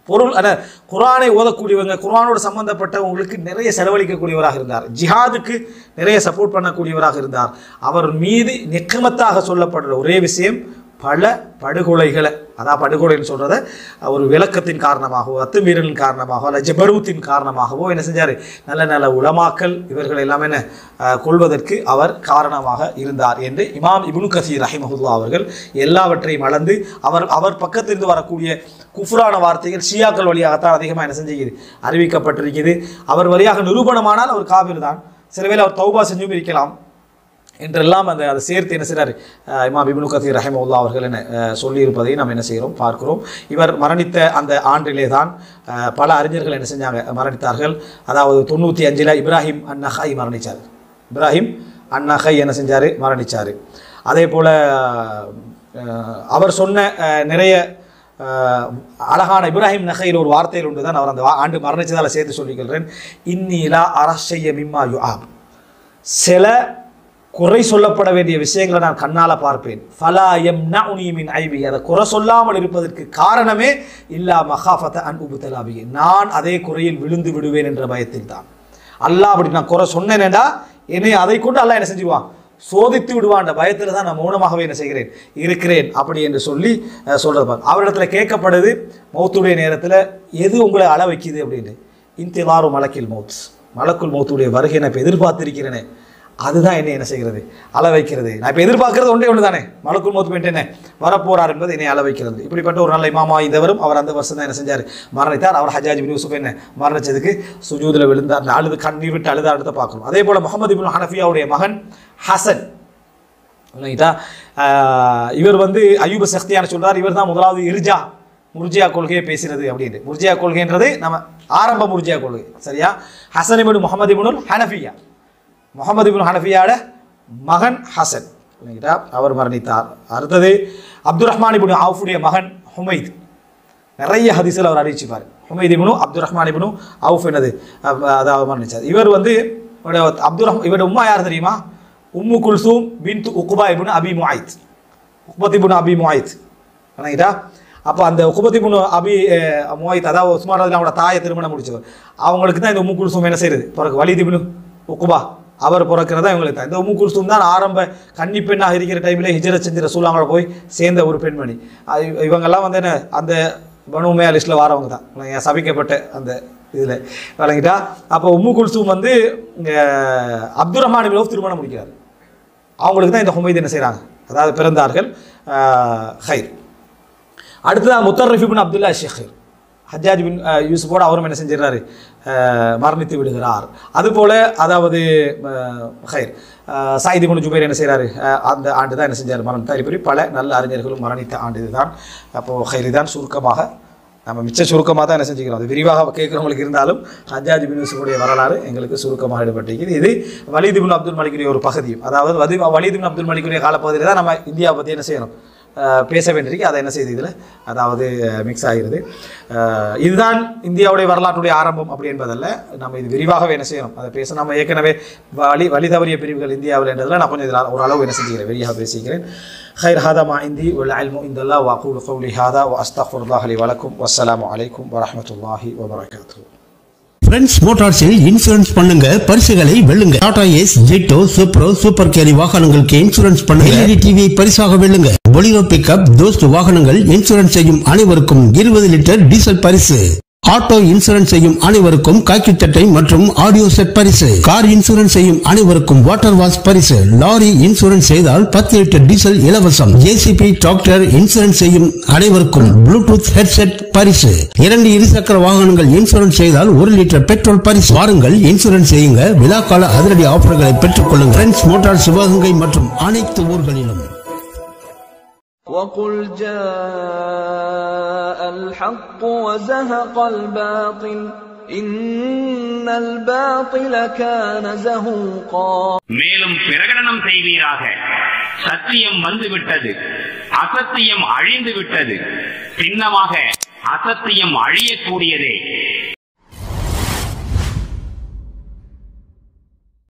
பொருள் அத குர்ஆனை ஓதக்கூடியவங்க குர்ஆனோடு சம்பந்தப்பட்டவங்களுக்கு நிறைய செலவழிக்கக்கூடியவராக இருந்தார் ஜிஹாதுக்கு நிறைய சப்போர்ட் பண்ணக்கூடியவராக இருந்தார் அவர் மீது நிக்கமத்தாக சொல்லப்படுற ஒரே விஷயம் பல படுகொலைகளை அதான் படுகொலைன்னு சொல்கிறத ஒரு விளக்கத்தின் காரணமாகவோ அத்துமீறலின் காரணமாகவோ அல்ல ஜபருத்தின் காரணமாகவோ என்ன செஞ்சார் நல்ல நல்ல உலமாக்கல் இவர்கள் எல்லாமே என்ன அஹ், கொள்வதற்கு அவர் காரணமாக இருந்தார் என்று இமாம் இப்னு கசீர் ரஹிமஹுல்லா அவர்கள் எல்லாவற்றையும் அளந்து அவர் அவர் பக்கத்திலிருந்து வரக்கூடிய குஃப்ரான வார்த்தைகள் ஷியாக்கள் வழியாகத்தான் அதிகமாக என்ன செஞ்சுக்குது அறிவிக்கப்பட்டிருக்குது அவர் வழியாக நிரூபணமானால் அவர் காபிர் தான் சில வேளை அவர் தௌபா செஞ்சும் இருக்கலாம் என்றெல்லாம் அந்த அதை சேர்த்து என்ன செய்கிறார் இமாம் இப்னு கதீர் ரஹிமவுல்லா அவர்கள் என்ன அஹ், சொல்லியிருப்பதை நாம் என்ன செய்கிறோம் பார்க்கிறோம் இவர் மரணித்த அந்த ஆண்டிலே தான் அஹ், பல அறிஞர்கள் என்ன செஞ்சாங்க மரணித்தார்கள் அதாவது தொண்ணூற்றி அஞ்சில் இப்ராஹிம் அன்னஹாய் மரணித்தார் இப்ராஹிம் அன்னஹை என்ன செஞ்சார் மரணித்தார் அதே போல் அவர் சொன்ன அஹ், நிறைய அஹ், அழகான இப்ராஹிம் நகையில் ஒரு வார்த்தையில் உண்டு தான் அவர் அந்த வா- ஆண்டு மரணிச்சதால் சேர்த்து சொல்லிக்கொள்கிறேன் இன்னிலா அரசைய மிம்மா யுஆப் சில குறை சொல்லப்பட வேண்டிய விஷயங்களை நான் கண்ணால பார்ப்பேன் ஃபலா எம் மின் ஐபி அதை குறை சொல்லாமல் இருப்பதற்கு காரணமே இல்லா மகாஃபத அன் உபுத்தலாபி நான் அதே குறையில் விழுந்து விடுவேன் என்ற பயத்தில் தான் அல்லாஹ் அப்படி நான் குறை சொன்னேனேடா என்னை அதை கொண்டு அல்லாஹ் என்ன செஞ்சுவான் சோதித்து விடுவான்ற பயத்தில் தான் நான் மௌனமாகவே என்ன செய்கிறேன் இருக்கிறேன் அப்படி என்று சொல்லி அஹ், சொல்றது பாருங்க. அவரிடத்துல கேட்கப்படுது மௌத்துடைய நேரத்தில் எது உங்களை அள வைக்குது அப்படின்னு இன்திலாரு மலக்கில் மௌத் மலக்குல் மௌத்துடைய வருகை நான் இப்போ எதிர்பார்த்திருக்கிறேனே அதுதான் என்னை என்ன செய்கிறது அள வைக்கிறது நான் இப்போ எதிர்பார்க்கறது ஒன்றே ஒன்று தானே மலக்குள் மௌத்து பெண் என்ன வரப்போறார் என்பது என்னை அள வைக்கிறது இப்படிப்பட்ட ஒரு நல்ல இமாமா இந்தவரும் அவர் அந்த வருஷம் தான் என்ன செஞ்சார் மரணித்தார் அவர் ஹஜாஜ் பின் யூசுப் என்ன மரணிச்சதுக்கு சுஜூதில் விழுந்தார் அழுது கண்ணீர் விட்டு அழுத அடுத்த பார்க்கணும் அதே போல் முகமது இப்னு ஹனஃபியாவுடைய மகன் ஹசன் இல்லைங்களா ஆஹ் இவர் வந்து அய்யூப சக்தியான சொல்றார் இவர் தான் முதலாவது இர்ஜா முர்ஜியா கொள்கையை பேசினது அப்படின்னு முர்ஜியா கொள்கைன்றது நம்ம ஆரம்ப முர்ஜியா கொள்கை சரியா Hasan ibn Muhammad ibnul Hanafiya Muhammad ibn ஹனஃபியாட மகன் ஹசன் இல்லைங்களா அவர் மரணித்தார் அடுத்தது அப்துல் ரஹ்மான் இபின் ஆஃபுடைய மகன் ஹுமைத் நிறைய ஹதீஸில் அவர் அறிவிச்சுப்பார் Humaid ibn Abdul Rahman ibn Auf என்னது அப்- அதாவது மரணிச்சார் இவர் வந்து இவருடைய அப்துல் ரஹ் இவருடைய உம்மா யார் தெரியுமா உம்மு குல்சூம் பின்த் உக்குபா இப்னு அபி முஆயித் உக்பத் இப்னு அபி முஆயித் வணங்கிட்டா அப்போ அந்த உக்குபத் இப்னு அபி அஹ், முஆயித் அதாவது உஸ்மான் ரலியல்லாஹு அவங்களோட தாயை திருமணம் முடிச்சவர் அவங்களுக்கு தான் இந்த உம்மு குல்சூம் என்ன செய்யுது பிறகு வலித் இப்னு உக்குபா அவர் பிறக்கிறதா இவங்களுக்கு தான் இந்த உம்மு குல்சூம் தான் ஆரம்ப கன்னி பெண்ணாக இருக்கிற டைமில் ஹிஜரத் செஞ்ச ரசூலாங்களோட போய் சேர்ந்த ஒரு பெண்மணி அது இவ- இவங்கெல்லாம் வந்து என்ன அந்த பனுமையா லிஸ்ட்டில் வாரவங்க தான் இல்லைங்க, சபிக்கப்பட்ட அந்த இதில் விளங்கிட்டா அப்போ உம்மு குல்சூம் வந்து அஹ், அப்துல் ரஹ்மான் இப்னு அவுஃப் திருமணம் முடிக்கிறார் அவங்களுக்கு தான் இந்த ஹுமைத் என்ன செய்கிறாங்க அதாவது பிறந்தார்கள் அஹ், ஹைர் அடுத்ததாக முத்தர்ரிஃப் இப்னு அப்துல்லா ஷேഖர் ஹஜ்ஜாஜ் பின் அஹ், யூசுஃபோடு அவரும் என்ன செஞ்சிடறாரு அஹ், மரணித்து விடுகிறார் அதுபோல அதாவது அஹ், ஹைர் அஹ், சாயித் இப்னு ஜுபைர் என்ன செய்கிறாரு அந்த ஆண்டு தான் என்ன செஞ்சார் மரணித்தார் இப்படி பல நல்ல அறிஞர்களும் மரணித்த ஆண்டு இதுதான் அப்போது ஹைர் தான் சுருக்கமாக நம்ம மிச்ச சுருக்கமாக தான் என்ன செஞ்சுக்கிறோம் அது விரிவாக கேட்குறவங்களுக்கு இருந்தாலும் ஹஜ்ஜாஜ் பின் யூசுஃபுடைய வரலாறு எங்களுக்கு சுருக்கமாக ஈடுபட்டிருக்குது இது வலீத் பின் அப்துல் மலிக்குரிய ஒரு பகுதியும் அதாவது வதி வலீத் பின் அப்துல் மலிக்குரிய காலப்பகுதியில் தான் நம்ம இந்தியாவை பற்றி என்ன செய்யணும் அஹ் பேச வேண்டியிருக்கு அதை என்ன செய்யுது இதில் அதாவது மிக்ஸ் ஆகிறது அஹ் இதுதான் இந்தியாவுடைய வரலாற்றுடைய ஆரம்பம் அப்படி என்பதல்ல நம்ம இது விரிவாகவே என்ன செய்யணும் அதை பேச நம்ம ஏற்கனவே வழி வழி தவறிய பிரிவுகள் இந்தியாவில் என்றதில் நான் கொஞ்சம் இதில் ஓரளவு என்ன செஞ்சுக்கிறேன் விரிவாக பேசிக்கிறேன் خير هذا ما عندي والعلم عند الله وأقول قولي هذا وأستغفر الله لي ولكم والسلام عليكم ورحمة الله وبركاته ஃப்ரெண்ட்ஸ் மோட்டார்ஸில் இன்சூரன்ஸ் பண்ணுங்க பரிசுகளை வெல்லுங்க Tata Ace Jeeto Supro Super Carry வாகனங்களுக்கு இன்சூரன்ஸ் பண்ணுங்க எல்இடி டிவி பரிசாக வெல்லுங்க பொலிரோ பிக்கப் தோஸ்த் வாகனங்கள் இன்சூரன்ஸ் செய்யும் அனைவருக்கும் இருபது லிட்டர் டீசல் பரிசு ஆட்டோ இன்சூரன்ஸ் செய்யும் அனைவருக்கும் காக்கி சட்டை மற்றும் ஆடியோ செட் பரிசு கார் இன்சூரன்ஸ் செய்யும் அனைவருக்கும் வாட்டர் வாஷ் பரிசு லாரி இன்சூரன்ஸ் செய்தால் பத்து லிட்டர் டீசல் இலவசம் ஜேசிபி டிராக்டர் இன்சூரன்ஸ் செய்யும் அனைவருக்கும் ப்ளூடூத் ஹெட்செட் பரிசு இரண்டு இருசக்கர வாகனங்கள் இன்சூரன்ஸ் செய்தால் ஒரு லிட்டர் பெட்ரோல் பரிசு வாருங்கள் இன்சூரன்ஸ் செய்யுங்க விழாக்கால அதிரடி ஆஃபர்களை பெற்றுக் கொள்ளுங்கள் ஃப்ரெண்ட்ஸ் மோட்டார் சிவகங்கை மற்றும் அனைத்து ஊர்களிலும் وقل جاء الحق وزهق الباطل إن الباطل كان زهوقا மேலும் பிரகடனம் செய்வீராக சத்தியம் வந்துவிட்டது அசத்தியம் அழிந்து விட்டது சின்னமாக அசத்தியம் அழியக்கூடியதே